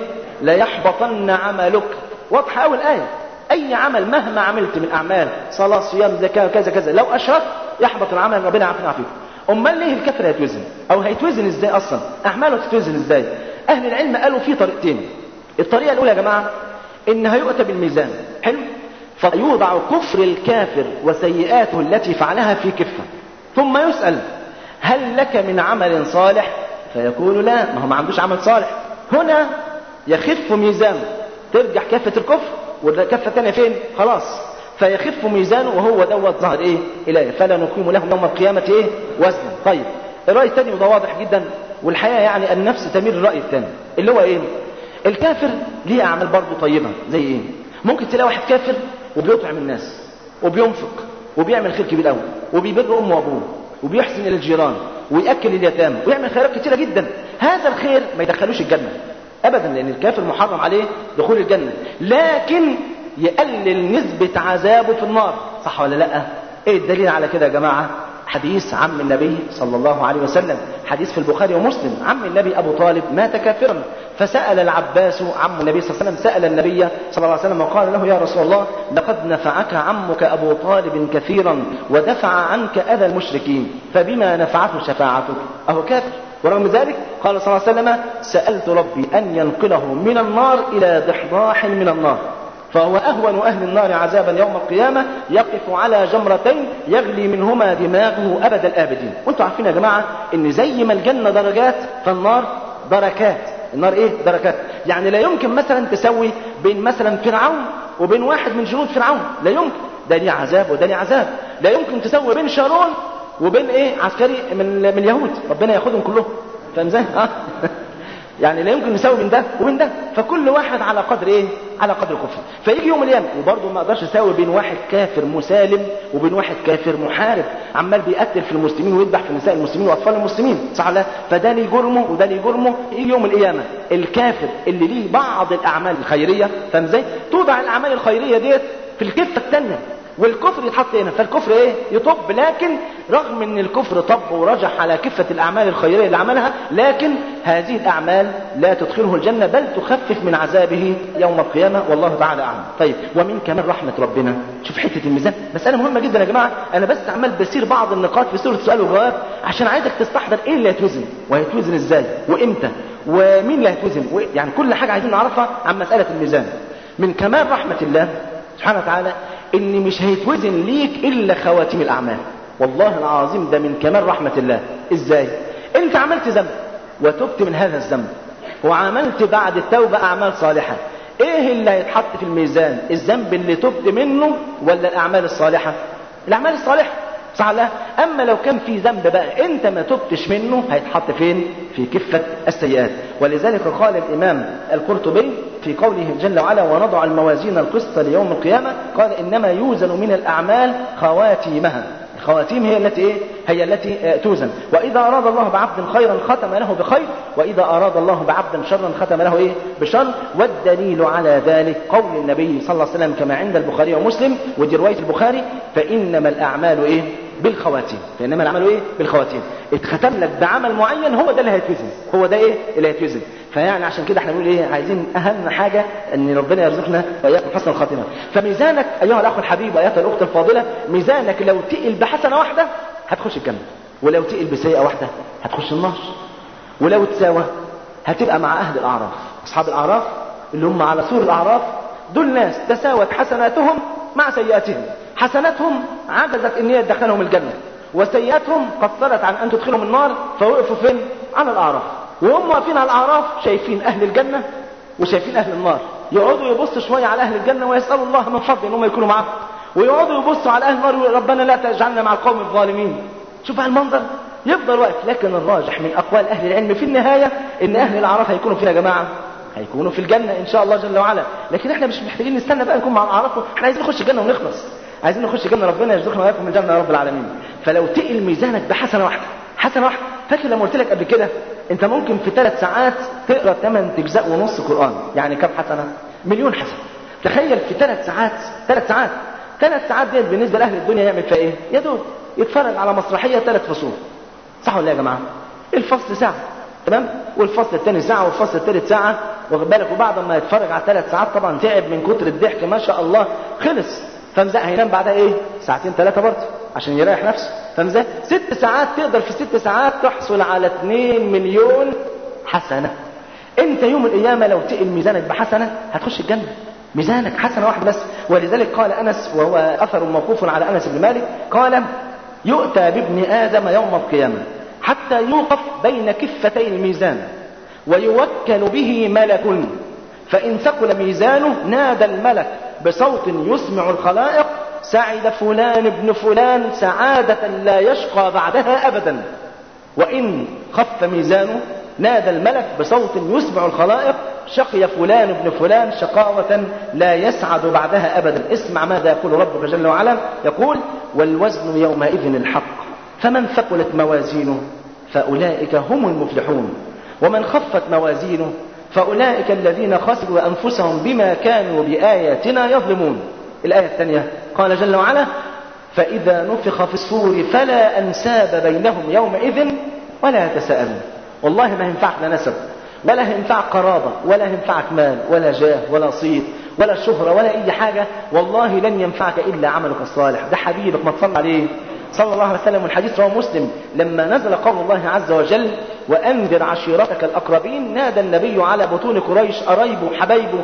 ليحبطن عملك واضحه قوي الايه اي عمل مهما عملت من اعمال صلاه صيام زكاه كذا كذا لو اشركت يحبط العمل ربنا يعافينا ويعافيكم امال ليه الكفر هيتوزن او هيتوزن ازاي اصلا اعماله تتوزن ازاي اهل العلم قالوا في طريقتين الطريقه الاولى يا جماعه ان هيؤتى بالميزان حلو فيوضع كفر الكافر وسيئاته التي فعلها في كفه ثم يسال هل لك من عمل صالح فيقول لا ما هو ما عندوش عمل صالح هنا يخف ميزانه ترجع كفه الكفر والكفه الثانيه فين خلاص فيخف ميزانه وهو دوت ظهر ايه اليه فلا نقيم له يوم القيامه ايه وزنا طيب الراي الثاني وده واضح جدا والحقيقه يعني النفس تميل الراي الثاني اللي هو ايه الكافر ليه اعمال برضه طيبه زي ايه ممكن تلاقي واحد كافر وبيطعم الناس وبينفق وبيعمل خير كبير قوي وبيبر امه وابوه وبيحسن الى الجيران وياكل اليتامى ويعمل خيرات كتيره جدا هذا الخير ما يدخلوش الجنه ابدا لان الكافر محرم عليه دخول الجنه لكن يقلل نسبه عذابه في النار صح ولا لا ايه الدليل على كده يا جماعه حديث عم النبي صلى الله عليه وسلم حديث في البخاري ومسلم عم النبي أبو طالب مات كافرا فسأل العباس عم النبي صلى الله عليه وسلم سأل النبي صلى الله عليه وسلم وقال له يا رسول الله لقد نفعك عمك أبو طالب كثيرا ودفع عنك أذى المشركين فبما نفعته شفاعتك أهو كافر ورغم ذلك قال صلى الله عليه وسلم سألت ربي أن ينقله من النار إلى ضحضاح من النار فهو أهون أهل النار عذابا يوم القيامة يقف على جمرتين يغلي منهما دماغه أبد الآبدين وانتم عارفين يا جماعة ان زي ما الجنة درجات فالنار دركات النار ايه دركات يعني لا يمكن مثلا تسوي بين مثلا فرعون وبين واحد من جنود فرعون لا يمكن ده ليه عذاب وده ليه عذاب لا يمكن تسوي بين شارون وبين ايه عسكري من من اليهود ربنا ياخدهم كلهم فاهم ازاي اه يعني لا يمكن نساوي من ده ومن ده فكل واحد على قدر ايه على قدر كفر فيجي يوم القيامه وبرضه ما اقدرش اساوي بين واحد كافر مسالم وبين واحد كافر محارب عمال بيقتل في المسلمين ويذبح في نساء المسلمين واطفال المسلمين صح لا فده ليه جرمه وده ليه جرمه يجي يوم القيامه الكافر اللي ليه بعض الاعمال الخيريه فاهم ازاي توضع الاعمال الخيريه ديت في الكفه الثانيه والكفر يتحط هنا فالكفر ايه يطب لكن رغم ان الكفر طب ورجح على كفة الاعمال الخيرية اللي عملها لكن هذه الاعمال لا تدخله الجنة بل تخفف من عذابه يوم القيامة والله تعالى اعلم طيب ومن كمان رحمة ربنا شوف حتة الميزان مسألة مهمة جدا يا جماعة انا بس عمال بسير بعض النقاط في سورة سؤال وجواب عشان عايزك تستحضر ايه اللي هيتوزن وهيتوزن ازاي وامتى ومين اللي هيتوزن يعني كل حاجة عايزين نعرفها عن مسألة الميزان من كمال رحمة الله سبحانه وتعالى ان مش هيتوزن ليك الا خواتيم الاعمال والله العظيم ده من كمال رحمة الله ازاي انت عملت ذنب وتبت من هذا الذنب وعملت بعد التوبة اعمال صالحة ايه اللي هيتحط في الميزان الذنب اللي تبت منه ولا الاعمال الصالحة الاعمال الصالحة صح لا اما لو كان في ذنب بقى انت ما تبتش منه هيتحط فين في كفة السيئات ولذلك قال الامام القرطبي في قوله جل وعلا ونضع الموازين القسط ليوم القيامة قال انما يوزن من الاعمال خواتيمها الخواتيم هي التي ايه هي التي آه، توزن واذا اراد الله بعبد خيرا ختم له بخير واذا اراد الله بعبد شرا ختم له ايه بشر والدليل على ذلك قول النبي صلى الله عليه وسلم كما عند البخاري ومسلم ودي روايه البخاري فانما الاعمال ايه بالخواتيم فانما الاعمال ايه بالخواتيم اتختم لك بعمل معين هو ده اللي هيتوزن هو ده ايه اللي هيتوزن فيعني عشان كده احنا بنقول ايه عايزين اهم حاجه ان ربنا يرزقنا واياكم حسن الخاتمه فميزانك ايها الاخ الحبيب وايتها الاخت الفاضله ميزانك لو تقل بحسنه واحده هتخش الجنه ولو تقل بسيئه واحده هتخش النار ولو تساوى هتبقى مع اهل الاعراف اصحاب الاعراف اللي هم على سور الاعراف دول ناس تساوت حسناتهم مع سيئاتهم حسناتهم عجزت ان هي تدخلهم الجنه وسيئاتهم قصرت عن ان تدخلهم النار فوقفوا فين على الاعراف وهم واقفين على الاعراف شايفين اهل الجنه وشايفين اهل النار يقعدوا يبصوا شويه على اهل الجنه ويسالوا الله من فضل ان هم يكونوا معاهم ويقعدوا يبصوا على اهل النار ويقولوا ربنا لا تجعلنا مع القوم الظالمين شوف بقى المنظر يفضل واقف لكن الراجح من اقوال اهل العلم في النهايه ان اهل الاعراف هيكونوا فين يا جماعه هيكونوا في الجنه ان شاء الله جل وعلا لكن احنا مش محتاجين نستنى بقى نكون مع الاعراف احنا عايزين نخش الجنه ونخلص عايزين نخش الجنه ربنا يرزقنا واياكم الجنه يا رب العالمين فلو تقل ميزانك بحسنه واحده حسنه واحده فاكر لما قلت لك قبل كده انت ممكن في ثلاث ساعات تقرا ثمان اجزاء ونص قران يعني كم حسنه مليون حسنه تخيل في ثلاث ساعات ثلاث ساعات ثلاث ساعات ديت بالنسبه لاهل الدنيا يعمل فيها ايه يا دوب يتفرج على مسرحيه ثلاث فصول صح ولا إيه يا جماعه الفصل ساعه تمام والفصل الثاني ساعه والفصل الثالث ساعه واخد بالك وبعد ما يتفرج على ثلاث ساعات طبعا تعب من كتر الضحك ما شاء الله خلص فمزق هينام بعدها ايه ساعتين ثلاثه برضه عشان يريح نفسه فمزق ست ساعات تقدر في ست ساعات تحصل على 2 مليون حسنه انت يوم القيامه لو تقل ميزانك بحسنه هتخش الجنه ميزانك حسنه واحده بس ولذلك قال انس وهو اثر موقوف على انس بن مالك قال يؤتى بابن ادم يوم القيامه حتى يوقف بين كفتي الميزان ويوكل به ملك فإن ثقل ميزانه نادى الملك بصوت يسمع الخلائق سعد فلان ابن فلان سعادة لا يشقى بعدها أبدا وإن خف ميزانه نادى الملك بصوت يسمع الخلائق شقي فلان ابن فلان شقاوة لا يسعد بعدها أبدا اسمع ماذا يقول ربك جل وعلا يقول والوزن يومئذ الحق فمن ثقلت موازينه فأولئك هم المفلحون ومن خفت موازينه فأولئك الذين خسروا أنفسهم بما كانوا بآياتنا يظلمون الآية الثانية قال جل وعلا فإذا نفخ في الصور فلا أنساب بينهم يومئذ ولا يتساءلون والله ما ينفعك لا نسب ولا ينفعك قرابة ولا ينفعك مال ولا جاه ولا صيت ولا شهرة ولا أي حاجة والله لن ينفعك إلا عملك الصالح ده حبيبك ما تصلى عليه صلى الله عليه وسلم والحديث رواه مسلم لما نزل قول الله عز وجل وأنذر عشيرتك الأقربين نادى النبي على بطون قريش قرايبه وحبايبه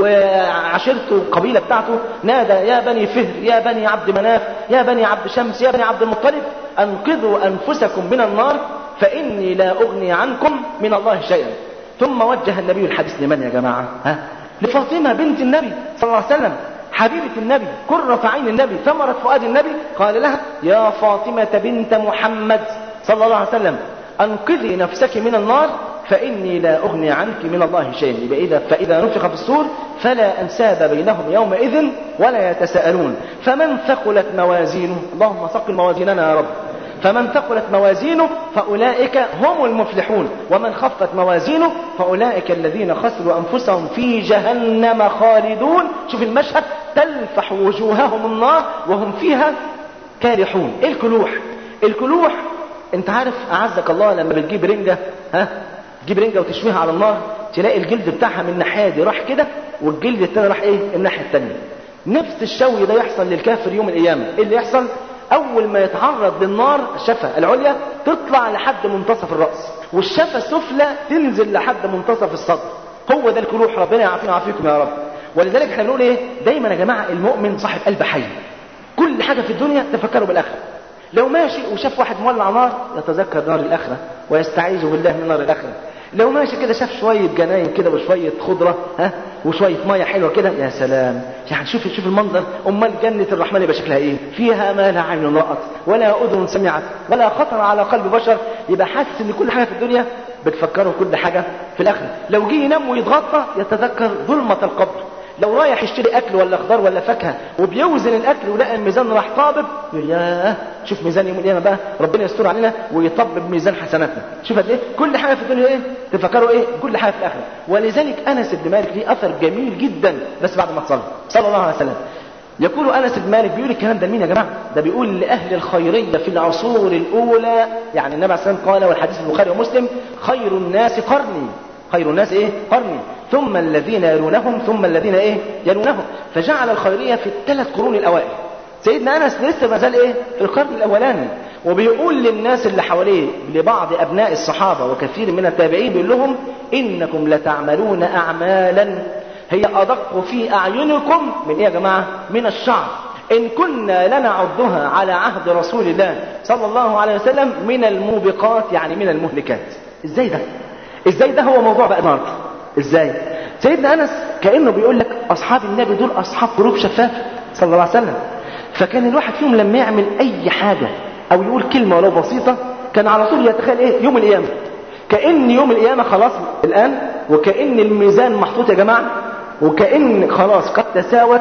وعشيرته القبيلة بتاعته نادى يا بني فهر يا بني عبد مناف يا بني عبد شمس يا بني عبد المطلب أنقذوا أنفسكم من النار فإني لا أغني عنكم من الله شيئا ثم وجه النبي الحديث لمن يا جماعة ها؟ لفاطمة بنت النبي صلى الله عليه وسلم حبيبة النبي قرة عين النبي ثمرة فؤاد النبي قال لها يا فاطمة بنت محمد صلى الله عليه وسلم أنقذي نفسك من النار فإني لا أغني عنك من الله شيئا يبقى إذا فإذا نفخ في الصور فلا أنساب بينهم يومئذ ولا يتساءلون فمن ثقلت موازينه اللهم ثقل موازيننا يا رب فمن ثقلت موازينه فأولئك هم المفلحون ومن خفت موازينه فأولئك الذين خسروا أنفسهم في جهنم خالدون شوف المشهد تلفح وجوههم النار وهم فيها كارحون ايه الكلوح الكلوح انت عارف اعزك الله لما بتجيب رنجة ها تجيب رنجة وتشويها على النار تلاقي الجلد بتاعها من الناحية دي راح كده والجلد التاني راح ايه الناحية التانية نفس الشوي ده يحصل للكافر يوم القيامة ايه اللي يحصل اول ما يتعرض للنار الشفة العليا تطلع لحد منتصف الرأس والشفة السفلى تنزل لحد منتصف الصدر هو ده الكلوح ربنا يعافينا ويعافيكم يا رب ولذلك احنا بنقول ايه دايما يا جماعة المؤمن صاحب قلب حي كل حاجة في الدنيا تفكروا بالاخره لو ماشي وشاف واحد مولع نار يتذكر نار الاخره ويستعيذ بالله من نار الاخره لو ماشي كده شاف شويه جناين كده وشويه خضره ها وشويه ميه حلوه كده يا سلام يعني شوف شوف المنظر امال جنه الرحمن يبقى شكلها ايه فيها ما لا عين رأت ولا اذن سمعت ولا خطر على قلب بشر يبقى حاسس ان كل حاجه في الدنيا بتفكره كل حاجه في الاخره لو جه ينام ويتغطى يتذكر ظلمه القبر لو رايح يشتري اكل ولا خضار ولا فاكهه وبيوزن الاكل ولقى الميزان راح طابب يقول ياه شوف ميزان يوم القيامه بقى ربنا يستر علينا ويطبب ميزان حسناتنا شوف قد ايه كل حاجه في الدنيا ايه تفكروا ايه كل حاجه في الاخره ولذلك انس بن مالك ليه اثر جميل جدا بس بعد ما تصلى صلى الله عليه وسلم يقول انس بن مالك بيقول الكلام ده لمين يا جماعه ده بيقول لاهل الخيريه في العصور الاولى يعني النبي عليه الصلاه والسلام قال والحديث البخاري ومسلم خير الناس قرني خير الناس ايه قرني ثم الذين يلونهم ثم الذين ايه يلونهم فجعل الخيريه في الثلاث قرون الاوائل سيدنا انس لسه ما زال ايه في القرن الاولاني وبيقول للناس اللي حواليه لبعض ابناء الصحابه وكثير من التابعين بيقول لهم انكم لتعملون اعمالا هي ادق في اعينكم من ايه يا جماعه من الشعر ان كنا لنعدها على عهد رسول الله صلى الله عليه وسلم من الموبقات يعني من المهلكات ازاي ده ازاي ده هو موضوع بقى النهارده ازاي سيدنا انس كانه بيقول لك اصحاب النبي دول اصحاب قلوب شفافه صلى الله عليه وسلم فكان الواحد فيهم لما يعمل اي حاجه او يقول كلمه ولو بسيطه كان على طول يتخيل ايه يوم القيامه كان يوم القيامه خلاص الان وكان الميزان محطوط يا جماعه وكان خلاص قد تساوت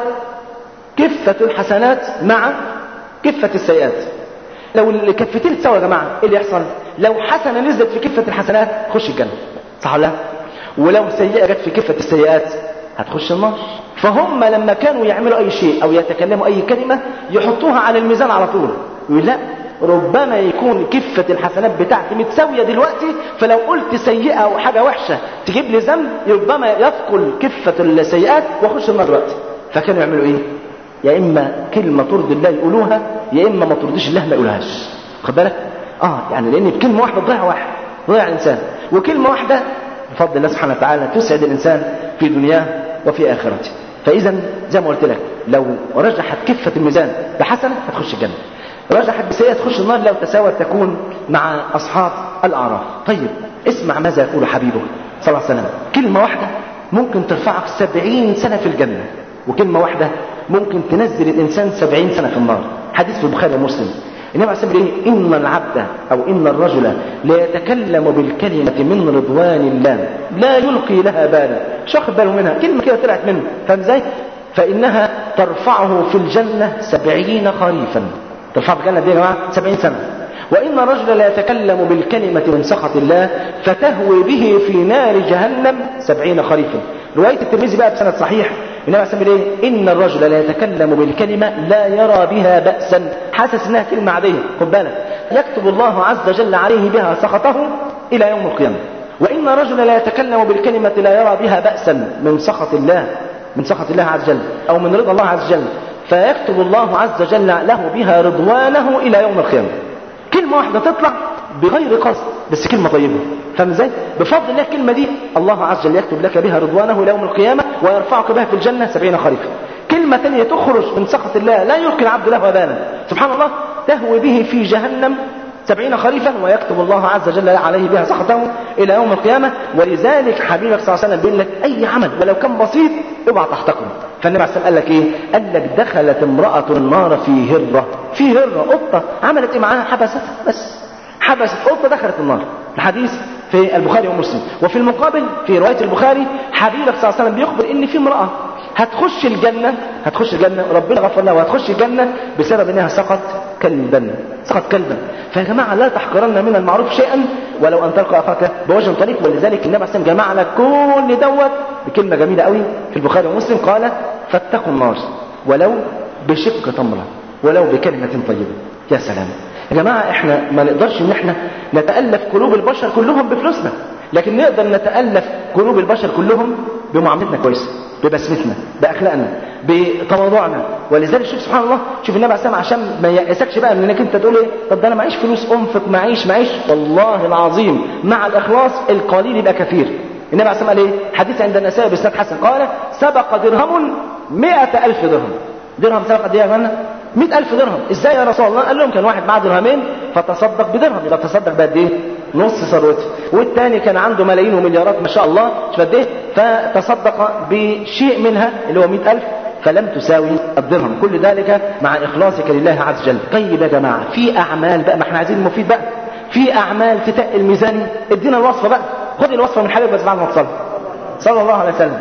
كفه الحسنات مع كفه السيئات لو الكفتين تساوي يا جماعه ايه اللي يحصل لو حسنه نزلت في كفه الحسنات خش الجنه صح ولا لا ولو سيئه جت في كفه السيئات هتخش النار فهم لما كانوا يعملوا اي شيء او يتكلموا اي كلمه يحطوها على الميزان على طول يقول لا ربما يكون كفة الحسنات بتاعتي متساوية دلوقتي فلو قلت سيئة أو حاجة وحشة تجيب لي ذنب ربما يثقل كفة السيئات واخش النار دلوقتي فكانوا يعملوا ايه؟ يا اما كلمة ترضي الله يقولوها يا اما ما ترضيش الله ما يقولهاش خد بالك؟ اه يعني لان بكلمة واحدة تضيع واحد تضيع الانسان وكلمة واحدة بفضل الله سبحانه وتعالى تسعد الانسان في دنياه وفي اخرته فاذا زي ما قلت لك لو رجحت كفة الميزان بحسنة هتخش الجنة رجحت بسيئة تخش النار لو تساوت تكون مع أصحاب الأعراف طيب اسمع ماذا يقول حبيبه صلى الله عليه وسلم كلمة واحدة ممكن ترفعك سبعين سنة في الجنة وكلمة واحدة ممكن تنزل الإنسان سبعين سنة في النار حديث في البخاري ومسلم النبي عليه الصلاه والسلام إن العبد أو إن الرجل لا يتكلم بالكلمة من رضوان الله لا يلقي لها بالا مش واخد باله منها كلمة كده طلعت منه فاهم ازاي؟ فإنها ترفعه في الجنة سبعين خريفا ترفعه في الجنة دي يا جماعة سبعين سنة وإن الرجل لا يتكلم بالكلمة من سخط الله فتهوي به في نار جهنم سبعين خريفا رواية الترمذي بقى بسند صحيح النبي عليه الصلاه ايه؟ ان الرجل لا يتكلم بالكلمه لا يرى بها باسا حاسس انها كلمه عاديه خد بالك يكتب الله عز وجل عليه بها سخطه الى يوم القيامه وان الرجل لا يتكلم بالكلمه لا يرى بها باسا من سخط الله من سخط الله عز وجل او من رضا الله عز وجل فيكتب الله عز وجل له بها رضوانه الى يوم القيامه كلمه واحده تطلع بغير قصد بس كلمه طيبه فاهم ازاي بفضل الله الكلمه دي الله عز وجل يكتب لك بها رضوانه الى يوم القيامه ويرفعك بها في الجنه سبعين خريفا كلمه ثانيه تخرج من سخط الله لا يلقي العبد له بالا سبحان الله تهوي به في جهنم سبعين خريفا ويكتب الله عز وجل عليه بها سخطه الى يوم القيامه ولذلك حبيبك صلى الله عليه وسلم بيقول لك اي عمل ولو كان بسيط اوعى تحتقره فالنبي عليه الصلاه والسلام قال لك ايه؟ قال لك دخلت امراه النار في هره في هره قطه عملت ايه معاها حبستها بس حبست قطه دخلت النار الحديث في البخاري ومسلم وفي المقابل في روايه البخاري حبيبك صلى الله عليه وسلم بيخبر ان في امراه هتخش الجنه هتخش الجنه ربنا غفر لها وهتخش الجنه بسبب انها سقط كلبا سقط كلبا فيا جماعه لا تحقرن من المعروف شيئا ولو ان تلقى اخاك بوجه طريق ولذلك النبي عليه الصلاه والسلام جمع لك كل دوت بكلمه جميله قوي في البخاري ومسلم قال فاتقوا النار ولو بشق تمره ولو بكلمه طيبه يا سلام يا جماعة احنا ما نقدرش ان احنا نتألف قلوب البشر كلهم بفلوسنا لكن نقدر نتألف قلوب البشر كلهم بمعاملتنا كويسة ببسمتنا بأخلاقنا بتواضعنا ولذلك شوف سبحان الله شوف النبي عليه الصلاة عشان ما يأسكش بقى من انك انت تقول ايه طب ده انا معيش فلوس انفق معيش معيش والله العظيم مع الاخلاص القليل يبقى كثير النبي عليه الصلاة قال ايه حديث عند النسائي بإسناد حسن قال سبق درهم مئة ألف درهم درهم سبق قد ايه يا جماعه 100000 درهم ازاي يا رسول الله قال لهم كان واحد معاه درهمين فتصدق بدرهم يبقى تصدق بقد ايه نص ثروته والثاني كان عنده ملايين ومليارات ما شاء الله مش قد ايه فتصدق بشيء منها اللي هو 100000 فلم تساوي الدرهم كل ذلك مع اخلاصك لله عز وجل طيب يا جماعه في اعمال بقى ما احنا عايزين المفيد بقى في اعمال تتقل الميزاني ادينا الوصفه بقى خد الوصفه من حبيبك بس بعد ما تصلي صلى الله عليه وسلم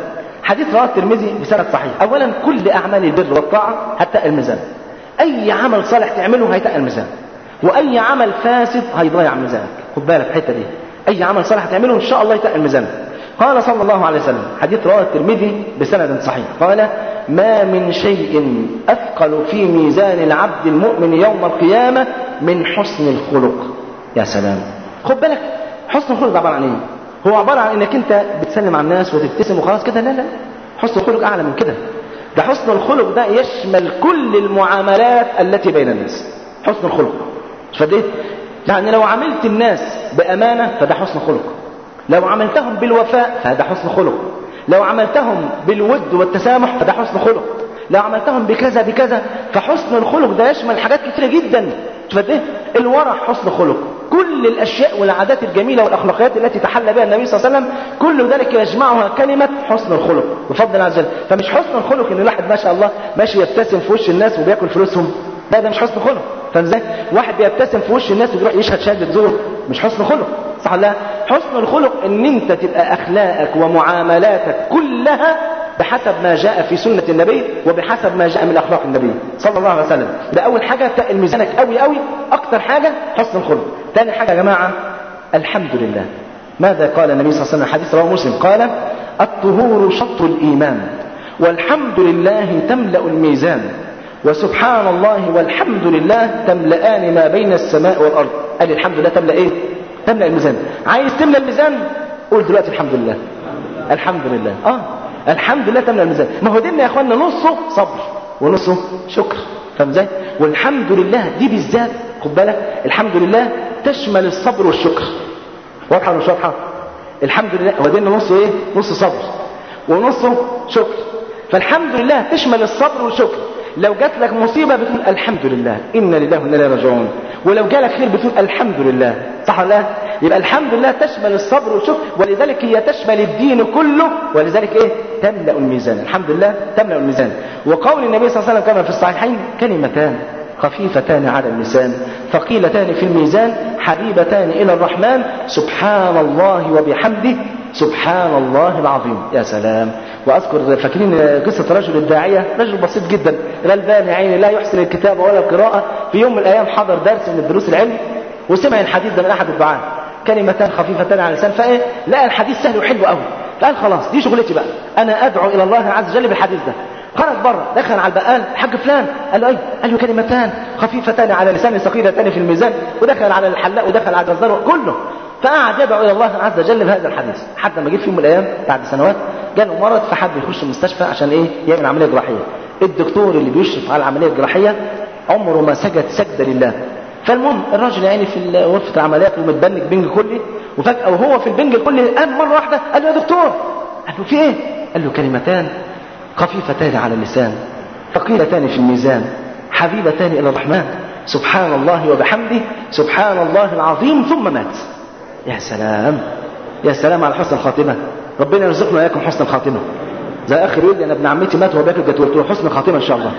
حديث رواه الترمذي بسند صحيح اولا كل اعمال البر والطاعه هتقل الميزان اي عمل صالح تعمله هيتقل الميزان واي عمل فاسد هيضيع ميزانك خد بالك الحته دي اي عمل صالح تعمله ان شاء الله يتقل ميزانك قال صلى الله عليه وسلم حديث رواه الترمذي بسند صحيح قال ما من شيء اثقل في ميزان العبد المؤمن يوم القيامه من حسن الخلق يا سلام خد بالك حسن الخلق ده عباره عن ايه هو عباره عن انك انت بتسلم على الناس وتبتسم وخلاص كده لا لا حسن الخلق اعلى من كده ده حسن الخلق ده يشمل كل المعاملات التي بين الناس حسن الخلق فديت يعني لو عملت الناس بامانه فده حسن خلق لو عملتهم بالوفاء فهذا حسن خلق لو عملتهم بالود والتسامح فده حسن خلق لو عملتهم بكذا بكذا فحسن الخلق ده يشمل حاجات كتيره جدا فده الورع حسن خلق كل الاشياء والعادات الجميله والاخلاقيات التي تحلى بها النبي صلى الله عليه وسلم كل ذلك يجمعها كلمه حسن الخلق بفضل الله عز وجل فمش حسن الخلق ان الواحد ما شاء الله ماشي يبتسم في وش الناس وبياكل فلوسهم لا ده مش حسن خلق فاهم ازاي؟ واحد بيبتسم في وش الناس ويروح يشهد شهاده زور مش حسن خلق صح ولا لا؟ حسن الخلق ان انت تبقى اخلاقك ومعاملاتك كلها بحسب ما جاء في سنة النبي وبحسب ما جاء من أخلاق النبي صلى الله عليه وسلم ده أول حاجة تقل ميزانك قوي قوي أكتر حاجة حسن الخلق ثاني حاجة يا جماعة الحمد لله ماذا قال النبي صلى الله عليه وسلم حديث رواه مسلم قال الطهور شطر الإيمان والحمد لله تملأ الميزان وسبحان الله والحمد لله تملأان ما بين السماء والأرض قال الحمد لله تملأ إيه تملأ الميزان عايز تملأ الميزان قول دلوقتي الحمد لله الحمد لله اه الحمد لله تملأ الميزان ما هو ديننا يا اخوانا نصه صبر ونصه شكر فاهم ازاي والحمد لله دي بالذات خد بالك الحمد لله تشمل الصبر والشكر واضحه ولا مش واضحه الحمد لله هو ديننا نصه ايه نص صبر ونصه شكر فالحمد لله تشمل الصبر والشكر لو جات لك مصيبة بتقول الحمد لله إنا لله وإنا إليه راجعون ولو جالك خير بتقول الحمد لله صح ولا لا؟ يبقى الحمد لله تشمل الصبر والشكر ولذلك هي تشمل الدين كله ولذلك ايه تملأ الميزان الحمد لله تملأ الميزان وقول النبي صلى الله عليه وسلم كما في الصحيحين كلمتان خفيفتان على اللسان ثقيلتان في الميزان حبيبتان إلى الرحمن سبحان الله وبحمده سبحان الله العظيم يا سلام واذكر فاكرين قصه رجل الداعيه رجل بسيط جدا غلبان يا عيني لا يحسن الكتابه ولا القراءه في يوم من الايام حضر درس من دروس العلم وسمع الحديث ده من احد الدعاة كلمتان خفيفتان على اللسان فايه لقى الحديث سهل وحلو قوي فقال خلاص دي شغلتي بقى انا ادعو الى الله عز وجل بالحديث ده خرج بره دخل على البقال حاج فلان قال له ايه قال له كلمتان خفيفتان على لسان ثقيلتان في الميزان ودخل على الحلاق ودخل على الجزار كله فقعد يدعو الى الله عز وجل بهذا الحديث حتى ما جه في يوم من الايام بعد سنوات جاله مرض فحب يخش المستشفى عشان ايه يعمل عمليه جراحيه الدكتور اللي بيشرف على العمليه الجراحيه عمره ما سجد سجده لله فالمهم الراجل يعني في غرفه العمليات ومتبنج بنج كلي وفجاه وهو في البنج الكلي قام مره واحده قال له يا دكتور قال له في ايه قال له كلمتان خفيفتان على اللسان ثقيلتان في الميزان حبيبتان الى الرحمن سبحان الله وبحمده سبحان الله العظيم ثم مات يا سلام يا سلام على حسن الخاتمه ربنا يرزقنا واياكم حسن الخاتمه زي اخر يقول لي انا ابن عمتي مات وهو بياكل جاتوه قلت له حسن الخاتمه ان شاء الله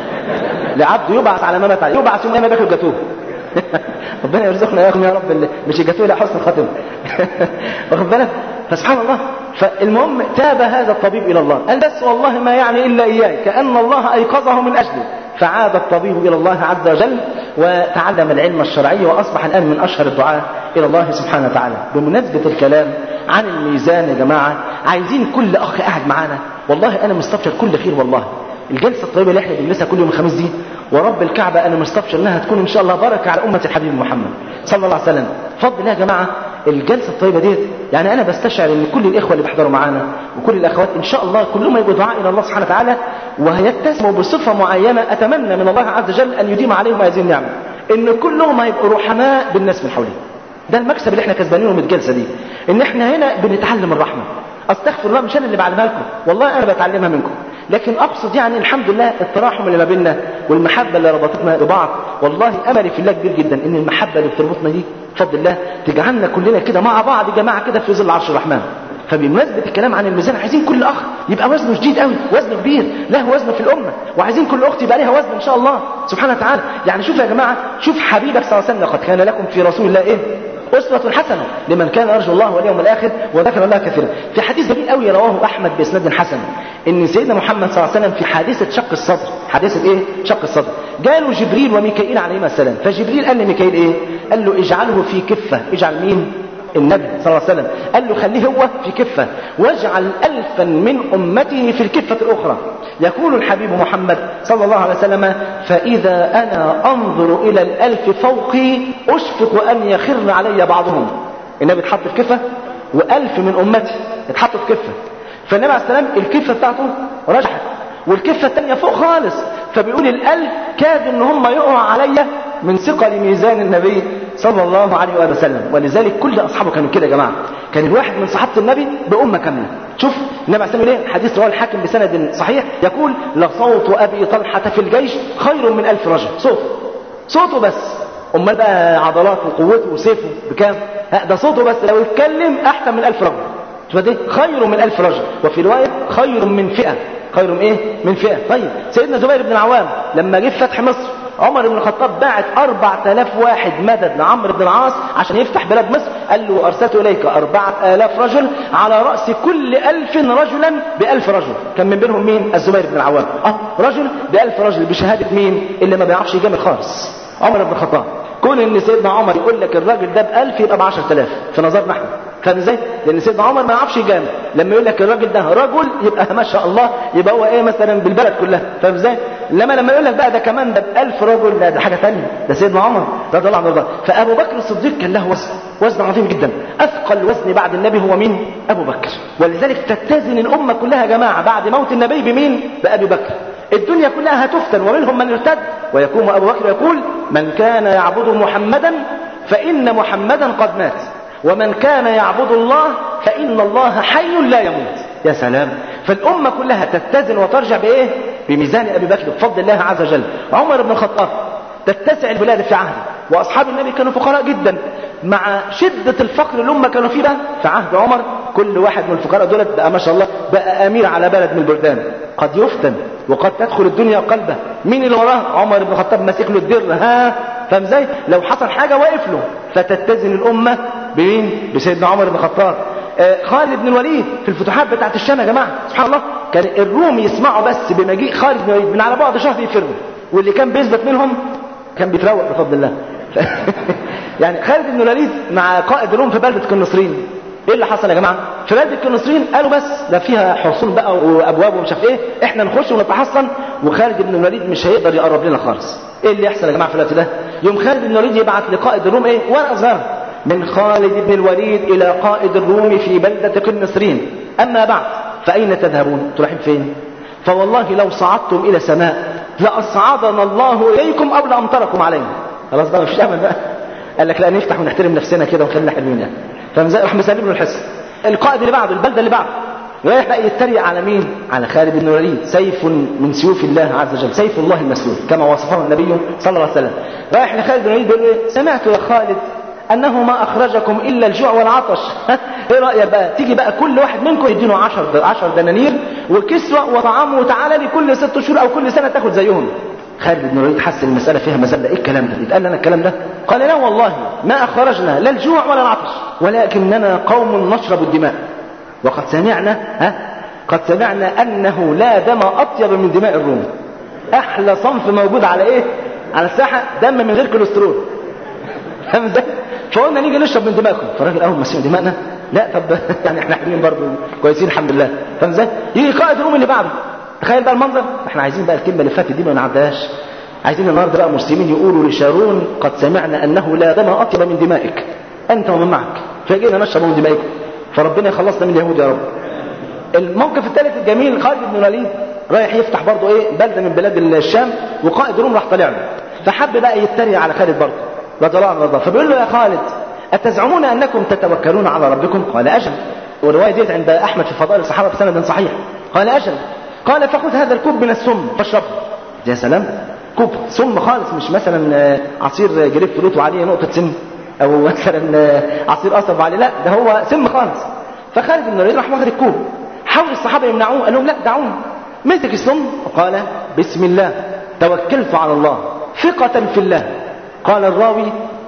لعبده يبعث على ما مات عليه يبعث يوم ما بياكل جاتوه ربنا يرزقنا اياكم يا رب اللي مش الجاتوه لا حسن الخاتمه واخد بالك فسبحان الله فالمهم تاب هذا الطبيب الى الله قال بس والله ما يعني الا اياي كان الله ايقظه من اجله فعاد الطبيب الى الله عز وجل وتعلم العلم الشرعي واصبح الان من اشهر الدعاء الى الله سبحانه وتعالى بمناسبه الكلام عن الميزان يا جماعه عايزين كل اخ قاعد معانا والله انا مستبشر كل خير والله الجلسه الطيبه اللي احنا بنجلسها كل يوم الخميس دي ورب الكعبه انا مستبشر انها تكون ان شاء الله بركه على امه الحبيب محمد صلى الله عليه وسلم فضل الله يا جماعه الجلسه الطيبه ديت يعني انا بستشعر ان كل الاخوه اللي بيحضروا معانا وكل الاخوات ان شاء الله كلهم يبقوا دعاء الى الله سبحانه وتعالى وهيتسموا بصفه معينه اتمنى من الله عز وجل ان يديم عليهم هذه النعمه ان كلهم هيبقوا رحماء بالناس من حولهم ده المكسب اللي احنا كسبانينه من الجلسه دي ان احنا هنا بنتعلم الرحمه استغفر الله مش انا اللي بعلمها لكم والله انا بتعلمها منكم لكن اقصد يعني الحمد لله التراحم اللي ما بيننا والمحبه اللي ربطتنا ببعض والله املي في الله كبير جدا ان المحبه اللي بتربطنا دي بفضل الله تجعلنا كلنا كده مع بعض يا جماعه كده في ظل عرش الرحمن فبمناسبة الكلام عن الميزان عايزين كل أخ يبقى وزنه شديد قوي وزنه كبير له وزنه في الأمة وعايزين كل أخت يبقى لها وزن إن شاء الله سبحانه وتعالى يعني شوف يا جماعة شوف حبيبك صلى الله عليه وسلم لقد كان لكم في رسول الله إيه أسوة حسنة لمن كان يرجو الله واليوم الآخر وذكر الله كثيرا في حديث جميل قوي رواه أحمد بإسناد حسن إن سيدنا محمد صلى الله عليه وسلم في حادثة شق الصدر حادثة إيه؟ شق الصدر جاله جبريل وميكائيل عليهما السلام فجبريل قال لميكائيل إيه؟ قال له اجعله في كفة اجعل مين؟ النبي صلى الله عليه وسلم قال له خليه هو في كفة واجعل ألفا من أمته في الكفة الأخرى يقول الحبيب محمد صلى الله عليه وسلم فإذا أنا أنظر إلى الألف فوقي أشفق أن يخر علي بعضهم النبي اتحط في كفة وألف من أمتي اتحطوا في كفة فالنبي عليه السلام الكفة بتاعته رجحت والكفة الثانية فوق خالص فبيقول الألف كاد ان هم يقعوا عليا من ثقل ميزان النبي صلى الله عليه وآله وسلم ولذلك كل أصحابه كانوا كده يا جماعة كان الواحد من صحابة النبي بأمة كاملة شوف النبي عليه السلام ايه حديث رواه الحاكم بسند صحيح يقول لصوت أبي طلحة في الجيش خير من ألف رجل صوت صوته بس امال بقى عضلاته وقوته وسيفه بكام ها ده صوته بس لو يتكلم احسن من ألف رجل شوف دي خير من ألف رجل وفي رواية خير من فئة خير من ايه من فئة طيب سيدنا زبير بن العوام لما جه فتح مصر عمر بن الخطاب باعت 4000 واحد مدد لعمرو بن العاص عشان يفتح بلاد مصر قال له ارسلت اليك 4000 رجل على راس كل ألف رجلا بألف رجل كان من بينهم مين الزبير بن العوام اه رجل بألف رجل بشهاده مين اللي ما بيعرفش يجامل خالص عمر بن الخطاب كون ان سيدنا عمر يقول لك الراجل ده ب1000 يبقى ب 10000 في نظرنا احنا فاهم ازاي؟ لان سيدنا عمر ما يعرفش يجامل لما يقول لك الراجل ده رجل يبقى ما شاء الله يبقى هو ايه مثلا بالبلد كلها فاهم ازاي؟ لما لما يقول لك بقى ده كمان ده ب1000 رجل ده, ده حاجه ثانيه ده سيدنا عمر رضي الله عنه وارضاه فابو بكر الصديق كان له وزن وزن عظيم جدا اثقل وزن بعد النبي هو مين؟ ابو بكر ولذلك تتزن الامه كلها يا جماعه بعد موت النبي بمين؟ بابي بكر الدنيا كلها هتفتن ومنهم من ارتد ويقوم ابو بكر يقول من كان يعبد محمدا فان محمدا قد مات ومن كان يعبد الله فإن الله حي لا يموت يا سلام فالأمة كلها تتزن وترجع بإيه بميزان أبي بكر بفضل الله عز وجل عمر بن الخطاب تتسع البلاد في عهده وأصحاب النبي كانوا فقراء جدا مع شدة الفقر اللي هم كانوا فيه بقى في عهد عمر كل واحد من الفقراء دولت بقى ما شاء الله بقى أمير على بلد من البلدان قد يفتن وقد تدخل الدنيا قلبه مين اللي وراه عمر بن الخطاب ماسك له الدر ها فاهم ازاي لو حصل حاجة واقف له فتتزن الأمة بمين بسيدنا عمر بن الخطاب آه خالد بن الوليد في الفتوحات بتاعت الشام يا جماعة سبحان الله كان الروم يسمعوا بس بمجيء خالد بن الوليد من على بعد شهر يفروا واللي كان بيثبت منهم كان بيتروق بفضل الله يعني خالد بن الوليد مع قائد الروم في بلدة النصرين ايه اللي حصل يا جماعه في بلده النصرين قالوا بس ده فيها حصون بقى وابواب ومش عارف ايه احنا نخش ونتحصن وخالد بن الوليد مش هيقدر يقرب لنا خالص ايه اللي يحصل يا جماعه في الوقت ده يوم خالد بن الوليد يبعت لقائد الروم ايه ورقه صغيره من خالد بن الوليد الى قائد الروم في بلده النصرين اما بعد فاين تذهبون رايحين فين فوالله لو صعدتم الى سماء لاصعدنا الله اليكم او لامطركم علينا خلاص بقى مفيش امل بقى قال لك لا نفتح ونحترم نفسنا كده ونخلينا حلوين يعني فاهم ازاي راح مسلم له الحصه القائد اللي بعده البلده اللي بعده رايح بقى يتريق على مين على خالد بن الوليد سيف من سيوف الله عز وجل سيف الله المسلول كما وصفه النبي صلى الله عليه وسلم رايح لخالد بن الوليد بيقول له سمعت يا خالد انه ما اخرجكم الا الجوع والعطش ايه رايك بقى تيجي بقى كل واحد منكم يديله 10 10 دنانير وكسوه وطعام وتعالى لي كل ست شهور او كل سنه تاخد زيهم خالد بن الوليد حس المسألة فيها مسألة ايه الكلام ده يتقال لنا الكلام ده قال لا والله ما أخرجنا لا الجوع ولا العطش ولكننا قوم نشرب الدماء وقد سمعنا ها قد سمعنا أنه لا دم أطيب من دماء الروم أحلى صنف موجود على إيه على الساحة دم من غير كوليسترول فاهم ازاي فقلنا نيجي نشرب من دماغكم فالراجل اول ما سمع دماغنا لا طب يعني احنا حلوين برضه كويسين الحمد لله فاهم ازاي يجي قائد الروم اللي بعده تخيل بقى المنظر احنا عايزين بقى الكلمه اللي فاتت دي ما نعدهاش عايزين النهارده بقى مسلمين يقولوا لشارون قد سمعنا انه لا دم اطيب من دمائك انت ومن معك فجينا نشرب من دمائكم فربنا يخلصنا من اليهود يا رب الموقف الثالث الجميل خالد بن الوليد رايح يفتح برضه ايه بلده من بلاد الشام وقائد روم راح طالع له فحب بقى يتريق على خالد برضه رضي الله عنه فبيقول له يا خالد اتزعمون انكم تتوكلون على ربكم قال اجل والروايه ديت عند احمد في فضائل الصحابه بسند صحيح قال اجل قال فخذ هذا الكوب من السم فاشربه يا سلام كوب سم خالص مش مثلا عصير جريب فلوت وعليه نقطة سم او مثلا عصير قصب وعليه لا ده هو سم خالص فخالد بن الوليد راح واخد الكوب حاول الصحابة يمنعوه قال لهم لا دعوني مسك السم وقال بسم الله توكلت على الله ثقة في الله قال الراوي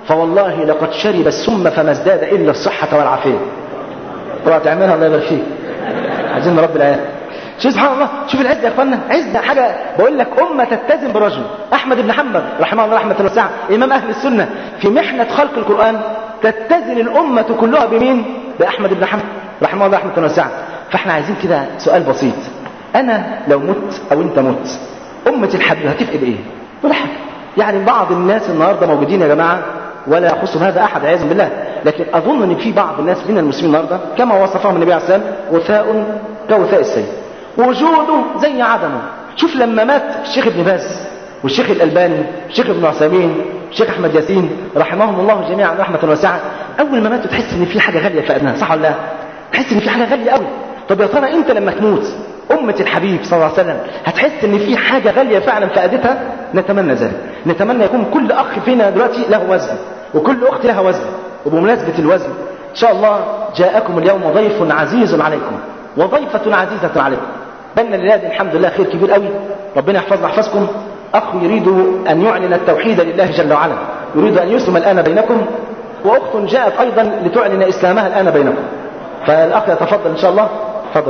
فوالله لقد شرب السم فما ازداد الا الصحه والعافيه اوعى تعملها الله يبارك فيك عايزين رب العالمين شوف سبحان الله شوف العزة يا اخوانا عزة حاجة بقول لك أمة تتزن برجل أحمد بن حنبل رحمه الله رحمة واسعة إمام أهل السنة في محنة خلق القرآن تتزن الأمة كلها بمين؟ بأحمد بن حنبل رحمه الله رحمة واسعة فاحنا عايزين كده سؤال بسيط أنا لو مت أو أنت مت أمة الحبيب هتفقد إيه؟ ولا حاجة يعني بعض الناس النهاردة موجودين يا جماعة ولا يخص هذا أحد عياذا بالله لكن أظن أن في بعض الناس من المسلمين النهاردة كما وصفهم النبي عليه الصلاة والسلام وثاء كوثاء السيل وجوده زي عدمه شوف لما مات الشيخ ابن باز والشيخ الألباني الشيخ ابن عثيمين الشيخ أحمد ياسين رحمهم الله جميعا رحمة واسعة أول ما ماتوا تحس إن في حاجة غالية في أدناها صح ولا لا؟ تحس إن في حاجة غالية قوي طب يا ترى أنت لما تموت أمة الحبيب صلى الله عليه وسلم هتحس إن في حاجة غالية فعلا فائدتها نتمنى ذلك نتمنى يكون كل أخ فينا دلوقتي له وزن وكل أخت لها وزن وبمناسبة الوزن إن شاء الله جاءكم اليوم ضيف عزيز عليكم وضيفة عزيزة عليكم بل لله الحمد لله خير كبير قوي ربنا يحفظنا يحفظكم أخ يريد أن يعلن التوحيد لله جل وعلا يريد أن يسلم الآن بينكم وأخت جاءت أيضا لتعلن إسلامها الآن بينكم فالأخ يتفضل إن شاء الله تفضل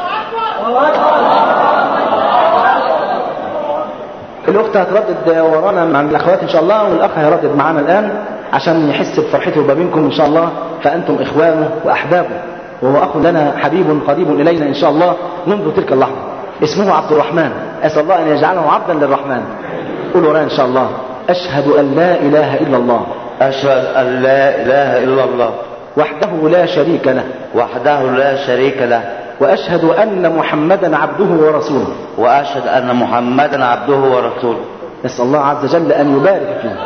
الأخت هتردد ورانا مع الأخوات إن شاء الله والأخ هيردد معانا الآن عشان يحس بفرحته وما بينكم إن شاء الله فأنتم إخوانه وأحبابه وهو أخ لنا حبيب قريب إلينا إن شاء الله منذ تلك اللحظة اسمه عبد الرحمن أسأل الله أن يجعله عبدا للرحمن قول ورانا إن شاء الله أشهد أن لا إله إلا الله أشهد أن لا إله إلا الله وحده لا شريك له وحده لا شريك له وأشهد أن محمدا عبده ورسوله وأشهد أن محمدا عبده ورسوله نسأل الله عز وجل أن يبارك فيه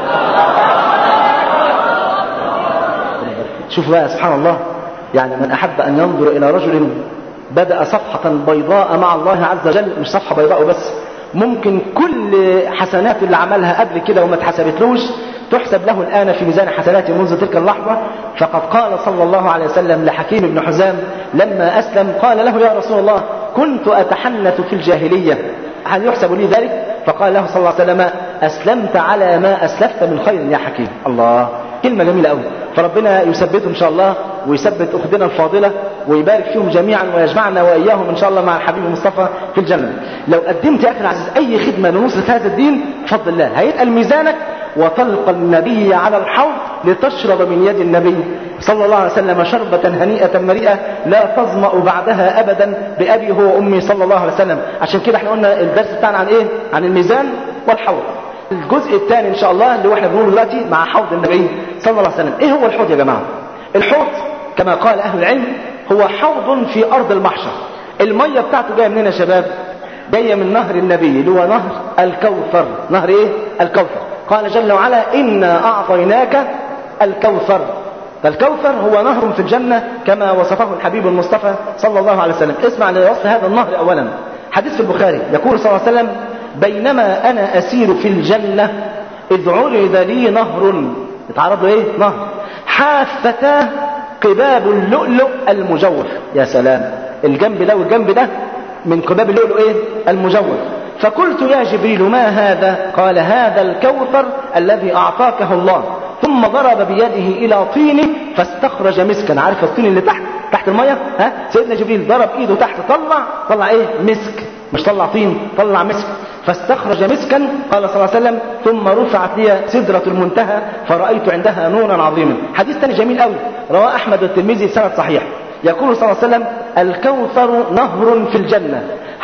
شوف بقى سبحان الله يعني من أحب أن ينظر إلى رجل بدأ صفحة بيضاء مع الله عز وجل مش صفحة بيضاء بس ممكن كل حسنات اللي عملها قبل كده وما اتحسبتلوش تحسب له الآن في ميزان حسناته منذ تلك اللحظة فقد قال صلى الله عليه وسلم لحكيم بن حزام لما أسلم قال له يا رسول الله كنت أتحنث في الجاهلية هل يحسب لي ذلك فقال له صلى الله عليه وسلم أسلمت على ما أسلفت من خير يا حكيم الله كلمة جميلة قوي فربنا يثبته إن شاء الله ويثبت أختنا الفاضلة ويبارك فيهم جميعا ويجمعنا وإياهم إن شاء الله مع الحبيب المصطفى في الجنة لو قدمت يا أخي العزيز أي خدمة لنصرة هذا الدين بفضل الله هيتقل ميزانك وتلقى النبي على الحوض لتشرب من يد النبي صلى الله عليه وسلم شربة هنيئة مريئة لا تظمأ بعدها أبدا بأبي هو وأمي صلى الله عليه وسلم عشان كده احنا قلنا الدرس بتاعنا عن إيه؟ عن الميزان والحوض الجزء الثاني إن شاء الله اللي هو احنا بنقوله دلوقتي مع حوض النبي صلى الله عليه وسلم إيه هو الحوض يا جماعة؟ الحوض كما قال أهل العلم هو حوض في أرض المحشر المية بتاعته جاية منين يا شباب؟ جاية من نهر النبي اللي هو نهر الكوثر نهر إيه؟ الكوثر قال جل وعلا إنا أعطيناك الكوثر فالكوثر هو نهر في الجنة كما وصفه الحبيب المصطفى صلى الله عليه وسلم اسمع لوصف هذا النهر أولا حديث في البخاري يقول صلى الله عليه وسلم بينما أنا أسير في الجنة إذ عرض لي نهر اتعرض له إيه نهر حافتاه قباب اللؤلؤ المجوف يا سلام الجنب ده والجنب ده من قباب اللؤلؤ ايه المجوف فقلت يا جبريل ما هذا قال هذا الكوثر الذي اعطاكه الله ثم ضرب بيده الى طين فاستخرج مسكا عارف الطين اللي تحت تحت الميه ها سيدنا جبريل ضرب ايده تحت طلع طلع ايه مسك مش طلع طين طلع مسك فاستخرج مسكا قال صلى الله عليه وسلم ثم رفعت لي سدرة المنتهى فرأيت عندها نورا عظيما حديث ثاني جميل قوي رواه أحمد والترمذي بسند صحيح يقول صلى الله عليه وسلم الكوثر نهر في الجنة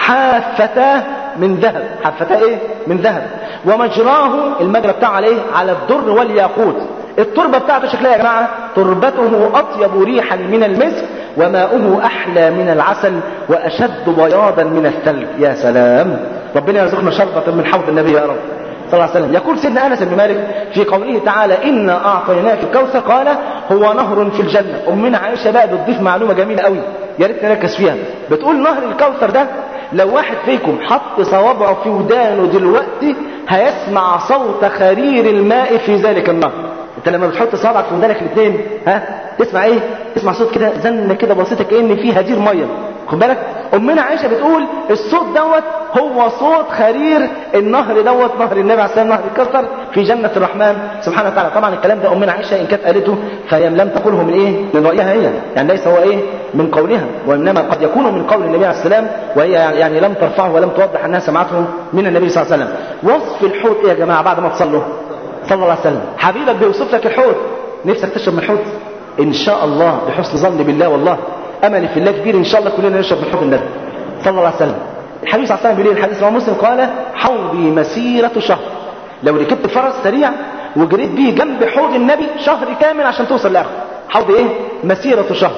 حافتاه من ذهب حافتاه ايه من ذهب ومجراه المجرى بتاعه عليه على الدر والياقوت التربة بتاعته شكلها يا جماعة تربته أطيب ريحا من المسك وماؤه أحلى من العسل وأشد بياضا من الثلج يا سلام ربنا يرزقنا شربة من حوض النبي يا رب صلى الله عليه وسلم يقول سيدنا أنس بن مالك في قوله تعالى إنا أعطيناك الكوثر قال هو نهر في الجنة أمنا عائشة بقى بتضيف معلومة جميلة قوي يا ريت نركز فيها بتقول نهر الكوثر ده لو واحد فيكم حط صوابعه في ودانه دلوقتي هيسمع صوت خرير الماء في ذلك النهر انت لما بتحط صوابعك في ودانك الاثنين ها تسمع ايه تسمع صوت كده زنه كده بسيطه كان في هدير ميه خد بالك امنا عائشه بتقول الصوت دوت هو صوت خرير النهر دوت نهر النبي عليه السلام نهر الكوثر في جنة الرحمن سبحانه وتعالى طبعا الكلام ده أمنا عائشة إن كانت قالته فهي لم تقله من إيه من رأيها هي يعني ليس هو إيه من قولها وإنما قد يكون من قول النبي عليه السلام وهي يعني لم ترفعه ولم توضح أنها سمعته من النبي صلى الله عليه وسلم وصف الحوت إيه يا جماعة بعد ما تصلوا صلى الله عليه وسلم حبيبك بيوصف لك الحوت نفسك تشرب من الحوت إن شاء الله بحسن ظن بالله والله أملي في الله كبير إن شاء الله كلنا نشرب من حوض النبي صلى الله عليه وسلم الحديث صلى الله عليه وسلم بيقول الحديث رواه مسلم قال حوضي مسيرة شهر لو ركبت فرس سريع وجريت بيه جنب حوض النبي شهر كامل عشان توصل لاخره حوض ايه مسيرة شهر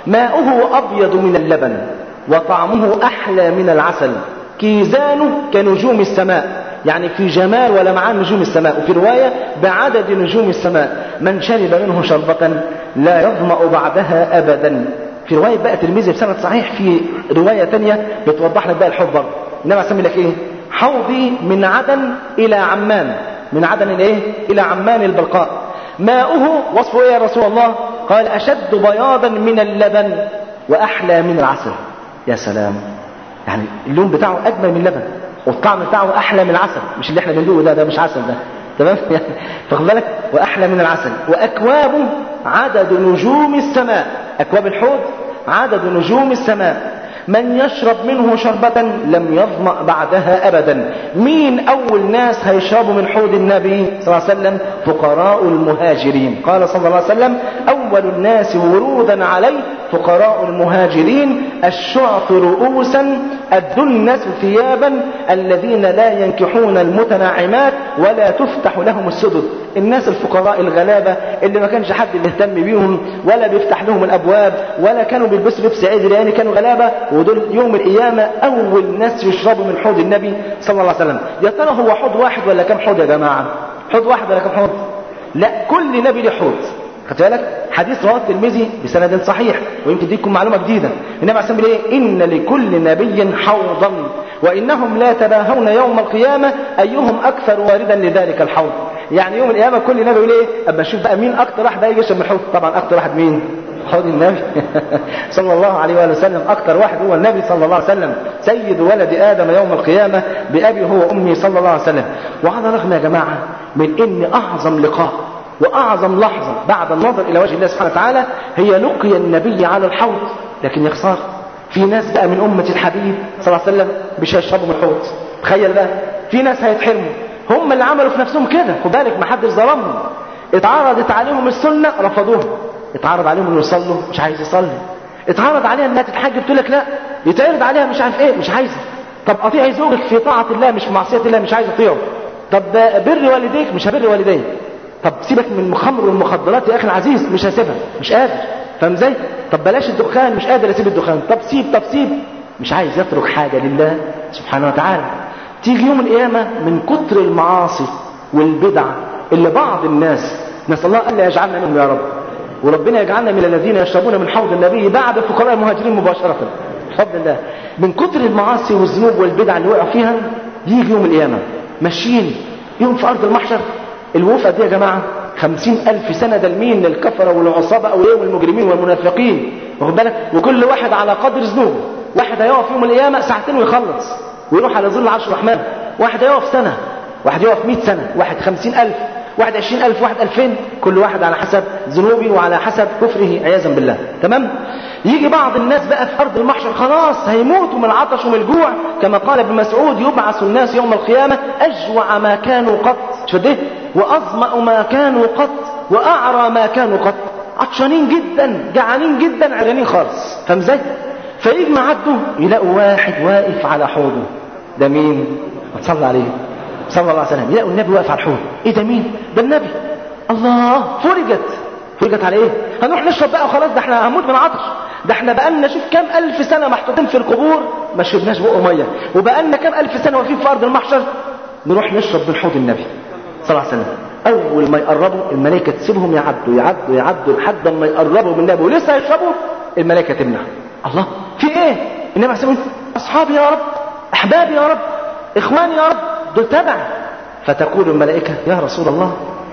ماؤه ابيض من اللبن وطعمه احلى من العسل كيزانه كنجوم السماء يعني في جمال ولمعان نجوم السماء وفي رواية بعدد نجوم السماء من شرب منه شربة لا يظمأ بعدها أبدا في رواية بقى تلميذي بسند صحيح في رواية تانية بتوضح لك بقى الحب برضه انما اسمي لك ايه حوضي من عدن الى عمان من عدن الايه الى عمان البلقاء ماؤه وصفه ايه يا رسول الله قال اشد بياضا من اللبن واحلى من العسل يا سلام يعني اللون بتاعه اجمل من اللبن والطعم بتاعه احلى من العسل مش اللي احنا بندوقه ده ده مش عسل ده تمام يعني فخد بالك واحلى من العسل واكوابه عدد نجوم السماء اكواب الحوض عدد نجوم السماء من يشرب منه شربة لم يظمأ بعدها أبدا مين أول ناس هيشربوا من حوض النبي صلى الله عليه وسلم فقراء المهاجرين قال صلى الله عليه وسلم أول الناس ورودا عليه فقراء المهاجرين الشعث رؤوسا الدنس ثيابا الذين لا ينكحون المتناعمات ولا تفتح لهم السدد الناس الفقراء الغلابة اللي ما كانش حد بيهتم بيهم ولا بيفتح لهم الأبواب ولا كانوا بيلبسوا لبس عيد يعني كانوا غلابة ودول يوم القيامة أول ناس يشربوا من حوض النبي صلى الله عليه وسلم يا ترى هو حوض واحد ولا كم حوض يا جماعة حوض واحد ولا كم حوض لا كل نبي له حوض خدت بالك حديث رواه الترمذي بسند صحيح ويمكن دي تكون معلومه جديده النبي عليه الصلاه والسلام ان لكل نبي حوضا وانهم لا يتباهون يوم القيامه ايهم اكثر واردا لذلك الحوض يعني يوم القيامه كل نبي يقول ايه اما اشوف بقى مين اكثر واحد هيجي يشرب من الحوض طبعا اكثر واحد مين حوض النبي صلى الله عليه وآله وسلم أكثر واحد هو النبي صلى الله عليه وسلم سيد ولد آدم يوم القيامة بأبي هو أمي صلى الله عليه وسلم وعلى الرغم يا جماعة من إن أعظم لقاء وأعظم لحظة بعد النظر إلى وجه الله سبحانه وتعالى هي لقي النبي على الحوض لكن يا خسارة في ناس بقى من أمة الحبيب صلى الله عليه وسلم مش هيشربوا من الحوض تخيل بقى في ناس هيتحرموا هم اللي عملوا في نفسهم كده خد بالك ما حدش ظلمهم اتعرضت عليهم السنة رفضوها اتعرض عليهم انه يصلوا مش عايز يصلي اتعرض عليها انها تتحجب تقول لك لا يتعرض عليها مش عارف ايه مش عايزه طب اطيعي زوجك في طاعة الله مش في معصية الله مش عايز اطيعه طب بر والديك مش هبر والديك طب سيبك من الخمر والمخدرات يا اخي العزيز مش هسيبها مش قادر فاهم ازاي طب بلاش الدخان مش قادر اسيب الدخان طب سيب طب سيب مش عايز يترك حاجة لله سبحانه وتعالى تيجي يوم القيامة من كتر المعاصي والبدع اللي بعض الناس نسأل الله ألا يجعلنا منهم يا رب وربنا يجعلنا من الذين يشربون من حوض النبي بعد فقراء المهاجرين مباشرة بفضل الله من كتر المعاصي والذنوب والبدع اللي وقعوا فيها يجي يوم القيامة ماشيين يوم في أرض المحشر الوفقة دي يا جماعة خمسين ألف سنة ده لمين للكفرة والعصابة أو يوم المجرمين والمنافقين واخد بالك وكل واحد على قدر ذنوبه واحد هيقف يوم القيامة ساعتين ويخلص ويروح على ظل عرش الرحمن واحد هيقف سنة واحد يقف مئة سنة واحد خمسين ألف واحد عشرين ألف واحد ألفين كل واحد على حسب ذنوبه وعلى حسب كفره عياذا بالله تمام يجي بعض الناس بقى في أرض المحشر خلاص هيموتوا من العطش ومن الجوع كما قال ابن مسعود يبعث الناس يوم القيامة أجوع ما كانوا قط شوف ده وأظمأ ما كانوا قط وأعرى ما كانوا قط عطشانين جدا جعانين جدا عريانين خالص فاهم ازاي؟ فيجي معدوا يلاقوا واحد واقف على حوضه ده مين؟ صلى عليه صلى الله عليه وسلم يلاقوا النبي واقف على الحوض ايه ده مين ده النبي الله فرجت فرجت على ايه هنروح نشرب بقى وخلاص ده احنا هنموت من عطش ده احنا بقالنا شوف كام الف سنه محطوطين في القبور ما شربناش بقى ميه وبقالنا كام الف سنه واقفين في ارض المحشر نروح نشرب من حوض النبي صلى الله عليه وسلم اول ما يقربوا الملائكه تسيبهم يعدوا يعدوا يعدوا لحد ما يقربوا من النبي ولسه يشربوا الملائكه تمنع الله في ايه النبي عليه الصلاه اصحابي يا رب احبابي يا رب اخواني يا رب دول تبع فتقول الملائكة يا رسول الله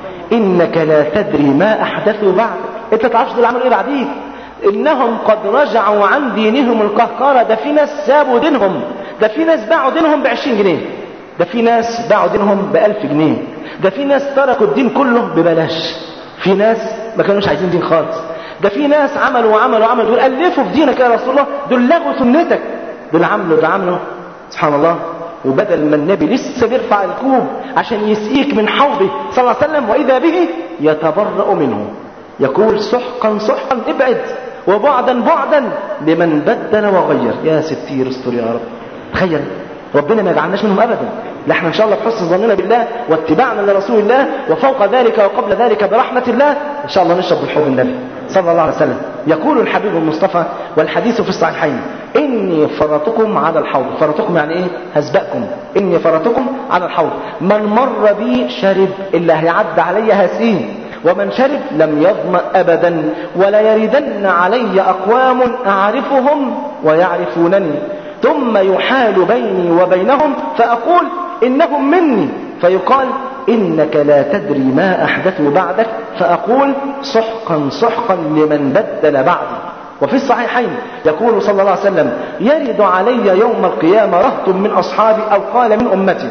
إنك لا تدري ما أحدثوا بعد أنت تعرفش دول عملوا إيه بعديك إنهم قد رجعوا عن دينهم القهقرة ده في ناس سابوا دينهم ده في ناس باعوا دينهم ب 20 جنيه ده في ناس باعوا دينهم ب 1000 جنيه ده في ناس تركوا الدين كله ببلاش في ناس ما كانوش عايزين دين خالص ده في ناس عملوا وعملوا وعملوا دول ألفوا في دينك يا رسول الله دول لغوا سنتك دول عملوا ده عملوا سبحان الله وبدل ما النبي لسه بيرفع الكوب عشان يسقيك من حوضه صلى الله عليه وسلم وإذا به يتبرأ منه يقول سحقا سحقا ابعد وبعدا بعدا لمن بدل وغير يا ستير استر يا رب تخيل ربنا ما يجعلناش منهم ابدا لا احنا ان شاء الله بحسن ظننا بالله واتباعنا لرسول الله وفوق ذلك وقبل ذلك برحمه الله ان شاء الله نشرب بالحب النبي صلى الله عليه وسلم يقول الحبيب المصطفى والحديث في الصحيحين اني فرطكم على الحوض فرطكم يعني ايه هسبقكم اني فرطكم على الحوض من مر بي شرب اللي هيعد علي هسيه ومن شرب لم يظمأ أبدا ولا يردن علي أقوام أعرفهم ويعرفونني ثم يحال بيني وبينهم فأقول إنهم مني فيقال إنك لا تدري ما أحدثوا بعدك فأقول سحقا سحقا لمن بدل بعدي وفي الصحيحين يقول صلى الله عليه وسلم يرد علي يوم القيامة رهط من أصحابي أو قال من أمتي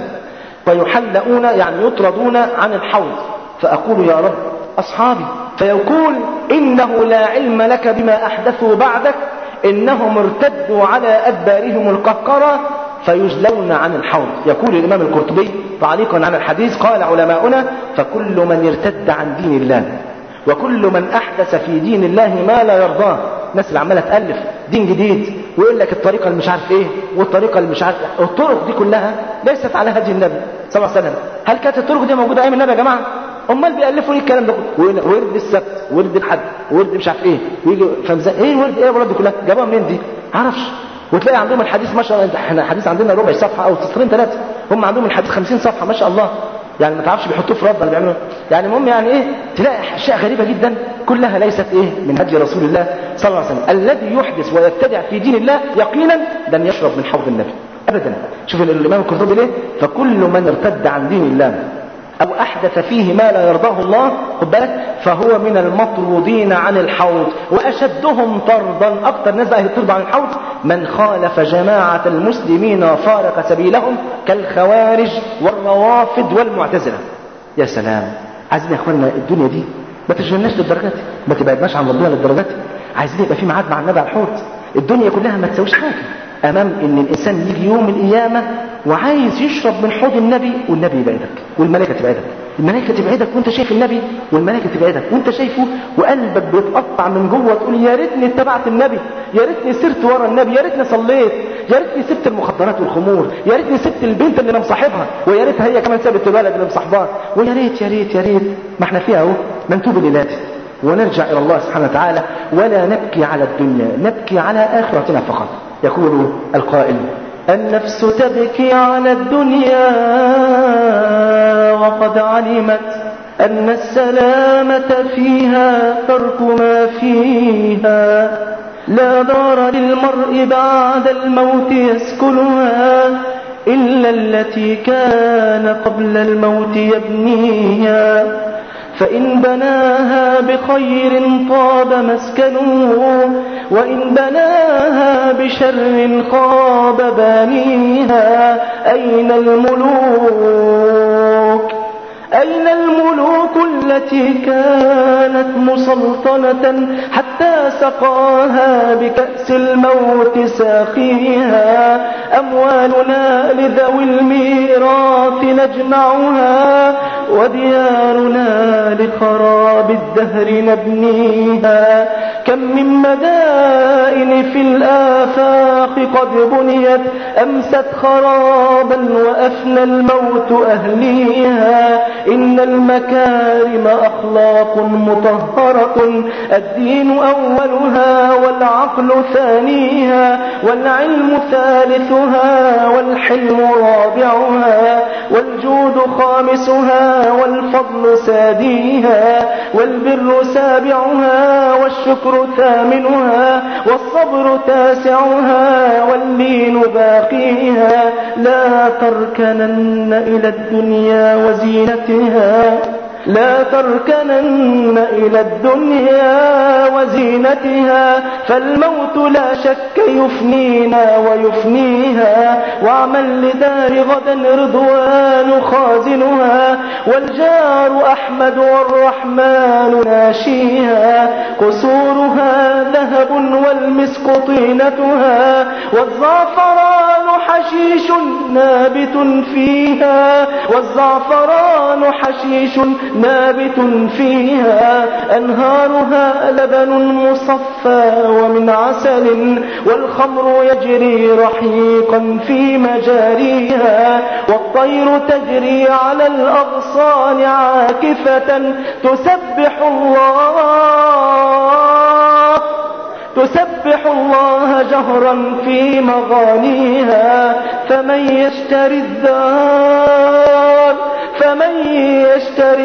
فيحلؤون يعني يطردون عن الحوض فأقول يا رب أصحابي فيقول إنه لا علم لك بما أحدثوا بعدك إنهم ارتدوا على أدبارهم القهقرة فيجلون عن الحوض يقول الإمام القرطبي تعليقا على الحديث قال علماؤنا فكل من ارتد عن دين الله وكل من أحدث في دين الله ما لا يرضاه الناس اللي عماله تالف دين جديد ويقول لك الطريقه اللي مش عارف ايه والطريقه اللي مش عارف الطرق دي كلها ليست على هدي النبي صلى الله عليه وسلم هل كانت الطرق دي موجوده ايام النبي يا جماعه امال بيالفوا ليه الكلام ده كله ورد السبت ورد الحد ورد مش عارف ايه ويجي فمزا ايه الورد ايه الورد دي كلها جابوها منين دي عرفش وتلاقي عندهم الحديث ما شاء الله احنا الحديث عندنا ربع صفحه او سطرين ثلاثه هم عندهم الحديث 50 صفحه ما شاء الله يعني ما تعرفش بيحطوه في رد ولا بيعملوا يعني المهم يعني ايه تلاقي اشياء غريبه جدا كلها ليست ايه من هدي رسول الله صلى الله عليه وسلم الذي يحدث ويبتدع في دين الله يقينا لن يشرب من حوض النبي ابدا شوف الامام القرطبي ليه فكل من ارتد عن دين الله او احدث فيه ما لا يرضاه الله خد بالك فهو من المطرودين عن الحوض واشدهم طردا اكتر ناس بقى يطرد عن الحوض من خالف جماعه المسلمين وفارق سبيلهم كالخوارج والروافد والمعتزله يا سلام عايزين يا اخوانا الدنيا دي ما تشغلناش للدرجات ما تبعدناش عن ربنا للدرجات عايزين يبقى في ميعاد مع النبي على الحوض الدنيا كلها ما تساويش حاجه امام ان الانسان يجي يوم القيامه وعايز يشرب من حوض النبي والنبي يبعدك والملائكه تبعدك الملائكه تبعدك وانت شايف النبي والملائكه تبعدك وانت شايفه وقلبك بيتقطع من جوه تقول يا ريتني اتبعت النبي يا ريتني سرت ورا النبي يا ريتني صليت يا ريتني سبت المخدرات والخمور يا ريتني سبت البنت اللي انا مصاحبها ويا ريتها هي كمان سابت الولد اللي مصاحباه ويا ريت يا ريت يا ريت ما احنا فيها اهو منتوب لذاته ونرجع إلى الله سبحانه وتعالى ولا نبكي على الدنيا نبكي على آخرتنا فقط يقول القائل النفس تبكي على الدنيا وقد علمت أن السلامة فيها ترك ما فيها لا دار للمرء بعد الموت يسكنها إلا التي كان قبل الموت يبنيها فإن بناها بخير طاب مسكنه وإن بناها بشر خاب بانيها أين الملوك أين الملوك التي كانت مسلطنة حتى سقاها بكأس الموت ساقيها أموالنا لذوي الميراث نجمعها وديارنا لخراب الدهر نبنيها كم من مدائن في الآفاق قد بنيت أمست خرابا وأفنى الموت أهليها إن المكارم أخلاق مطهرة الدين أولها والعقل ثانيها والعلم ثالثها والحلم رابعها والجود خامسها والفضل ساديها والبر سابعها والشكر ثامنها والصبر تاسعها واللين باقيها لا تركنن إلى الدنيا وزينتها لا تركنن إلى الدنيا وزينتها فالموت لا شك يفنينا ويفنيها واعمل لدار غدا رضوان خازنها والجار أحمد والرحمن ناشيها قصورها ذهب والمسك طينتها والزعفران حشيش نابت فيها والزعفران حشيش نابت فيها أنهارها لبن مصفى ومن عسل والخمر يجري رحيقا في مجاريها والطير تجري على الأغصان عاكفة تسبح الله تسبح الله جهرا في مغانيها فمن يشتري الدار فمن يشتري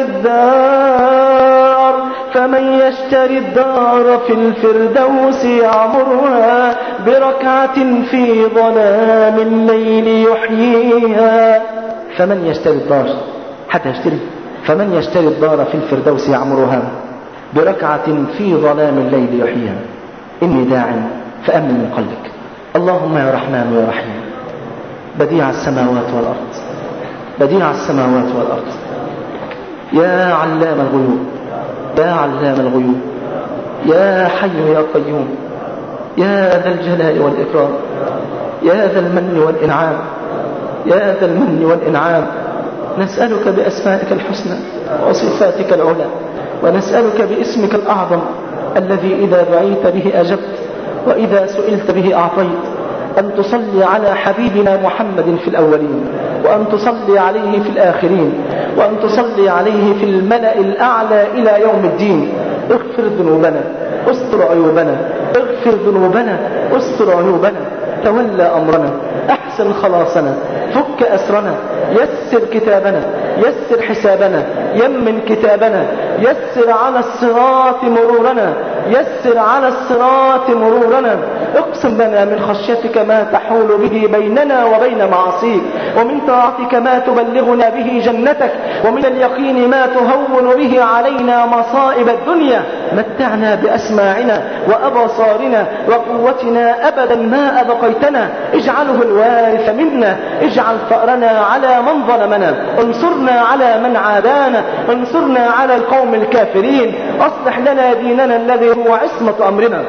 الدار فمن يشتري الدار في الفردوس يعمرها بركعة في ظلام الليل يحييها فمن يشتري الدار حتى يشتري فمن يشتري الدار في الفردوس يعمرها بركعة في ظلام الليل يحييها إني داع فأمن من قلبك اللهم يا رحمن يا رحيم بديع السماوات والأرض بديع السماوات والأرض يا علام الغيوب يا علام الغيوب يا حي يا قيوم يا ذا الجلال والإكرام يا ذا المن والإنعام يا ذا المن والإنعام نسألك بأسمائك الحسنى وصفاتك العلى ونسألك باسمك الأعظم الذي إذا دعيت به أجبت وإذا سئلت به أعطيت أن تصلي على حبيبنا محمد في الأولين وأن تصلي عليه في الآخرين وأن تصلي عليه في الملأ الأعلى إلى يوم الدين اغفر ذنوبنا استر عيوبنا اغفر ذنوبنا استر عيوبنا تولى أمرنا أحسن خلاصنا فك أسرنا يسر كتابنا يسر حسابنا يمن كتابنا يسر على الصراط مرورنا يسر على الصراط مرورنا اقسم لنا من خشيتك ما تحول به بيننا وبين معصيك ومن طاعتك ما تبلغنا به جنتك ومن اليقين ما تهون به علينا مصائب الدنيا متعنا بأسماعنا وأبصارنا وقوتنا أبدا ما أبقيتنا اجعله الوارث منا اجعل ثأرنا على من ظلمنا انصرنا على من عادانا انصرنا على القوم الكافرين اصلح لنا ديننا الذي هو عصمة أمرنا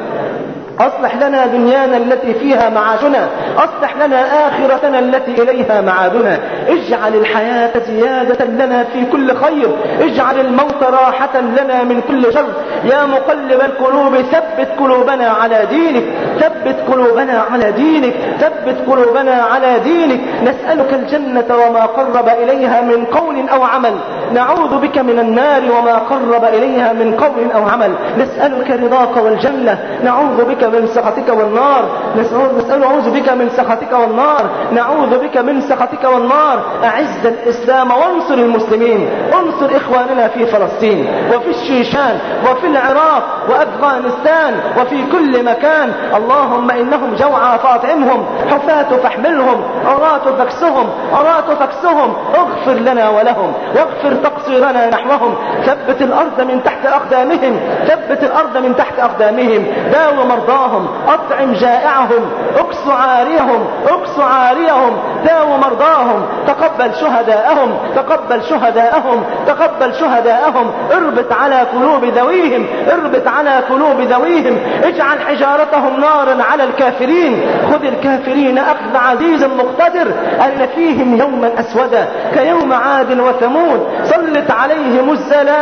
أصلح لنا دنيانا التي فيها معاشنا أصلح لنا آخرتنا التي إليها معادنا اجعل الحياة زيادة لنا في كل خير اجعل الموت راحة لنا من كل شر يا مقلب القلوب ثبت قلوبنا على دينك ثبت قلوبنا على دينك ثبت قلوبنا على دينك نسألك الجنة وما قرب إليها من قول أو عمل نعوذ بك من النار وما قرب إليها من قول أو عمل نسألك رضاك والجنة نعوذ بك من سخطك والنار نسأل نعوذ بك من سخطك والنار نعوذ بك من سخطك والنار أعز الإسلام وانصر المسلمين انصر إخواننا في فلسطين وفي الشيشان وفي العراق وأفغانستان وفي كل مكان اللهم إنهم جوعى فاطعمهم حفاة فاحملهم عراة فاكسهم عراة فاكسهم اغفر لنا ولهم واغفر تقصيرنا نحوهم ثبت الأرض من تحت أقدامهم ثبت الأرض من تحت أقدامهم داو مرضاهم أطعم جائعهم اكس عاريهم اكس عاريهم داو مرضاهم تقبل شهداءهم تقبل شهداءهم تقبل شهداءهم اربط على قلوب ذويهم اربط على قلوب ذويهم اجعل حجارتهم نارا على الكافرين خذ الكافرين أخذ عزيز مقتدر أن فيهم يوما أسودا كيوم عاد وثمود سلط عليهم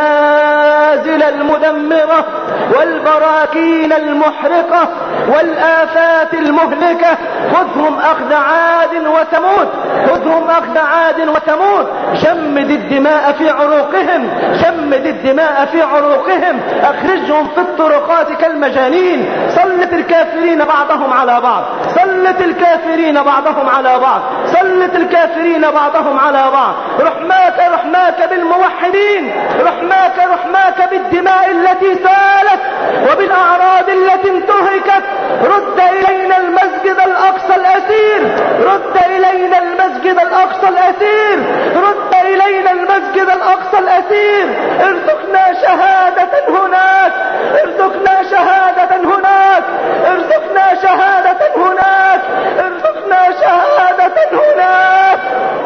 الزلازل المدمرة والبراكين المحرقة والآفات المهلكة خذهم أخذ عاد وثمود خذهم أخذ عاد وثمود شمد الدماء في عروقهم شمد الدماء في عروقهم أخرجهم في الطرقات كالمجانين سلط الكافرين بعضهم على بعض سلط الكافرين بعضهم على بعض سلط الكافرين بعضهم على بعض رحماك رحماك بالموحدين رحماك رحماك بالدماء التي سالت وبالأعراض التي انتهكت رد إلينا المسجد الأقصى الأسير رد إلينا المسجد المسجد الأقصى الأثير رد إلينا المسجد الأقصى الأثير ارزقنا شهادة هناك ارزقنا شهادة هناك ارزقنا شهادة هناك ارزقنا شهادة هناك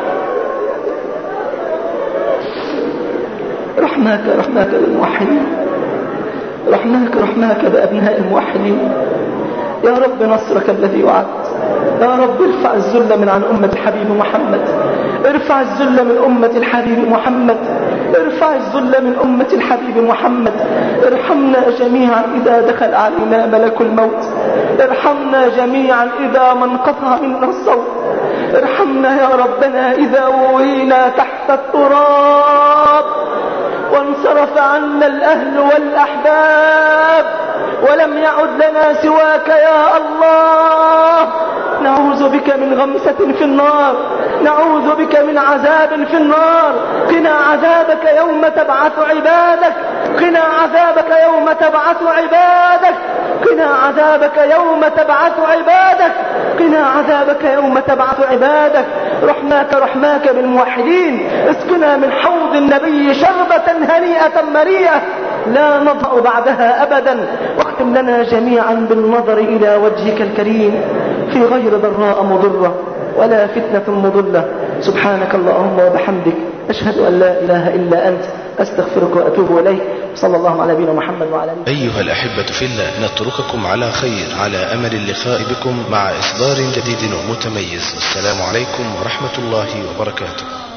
رحماك رحماك بالموحدين رحماك رحماك بأبناء الموحدين يا رب نصرك الذي وعدت يا رب ارفع الذل من عن أمة الحبيب محمد ارفع الذل من أمة الحبيب محمد ارفع الذل من أمة الحبيب محمد ارحمنا جميعا إذا دخل علينا ملك الموت ارحمنا جميعا إذا ما انقطع منا الصوت ارحمنا يا ربنا إذا ووينا تحت التراب وانصرف عنا الأهل والأحباب ولم يعد لنا سواك يا الله نعوذ بك من غمسة في النار نعوذ بك من عذاب في النار قنا عذابك يوم تبعث عبادك قنا عذابك يوم تبعث عبادك قنا عذابك يوم تبعث عبادك قنا عذابك يوم تبعث عبادك رحماك رحماك بالموحدين اسقنا من حوض النبي شربة هنيئة مريئة لا نضع بعدها أبدا واختم لنا جميعا بالنظر إلى وجهك الكريم في غير ضراء مضرة ولا فتنة مضلة سبحانك اللهم وبحمدك أشهد أن لا إله إلا أنت أستغفرك وأتوب إليك صلى الله على نبينا محمد وعلى آله أيها الأحبة في الله نترككم على خير على أمل اللقاء بكم مع إصدار جديد ومتميز والسلام عليكم ورحمة الله وبركاته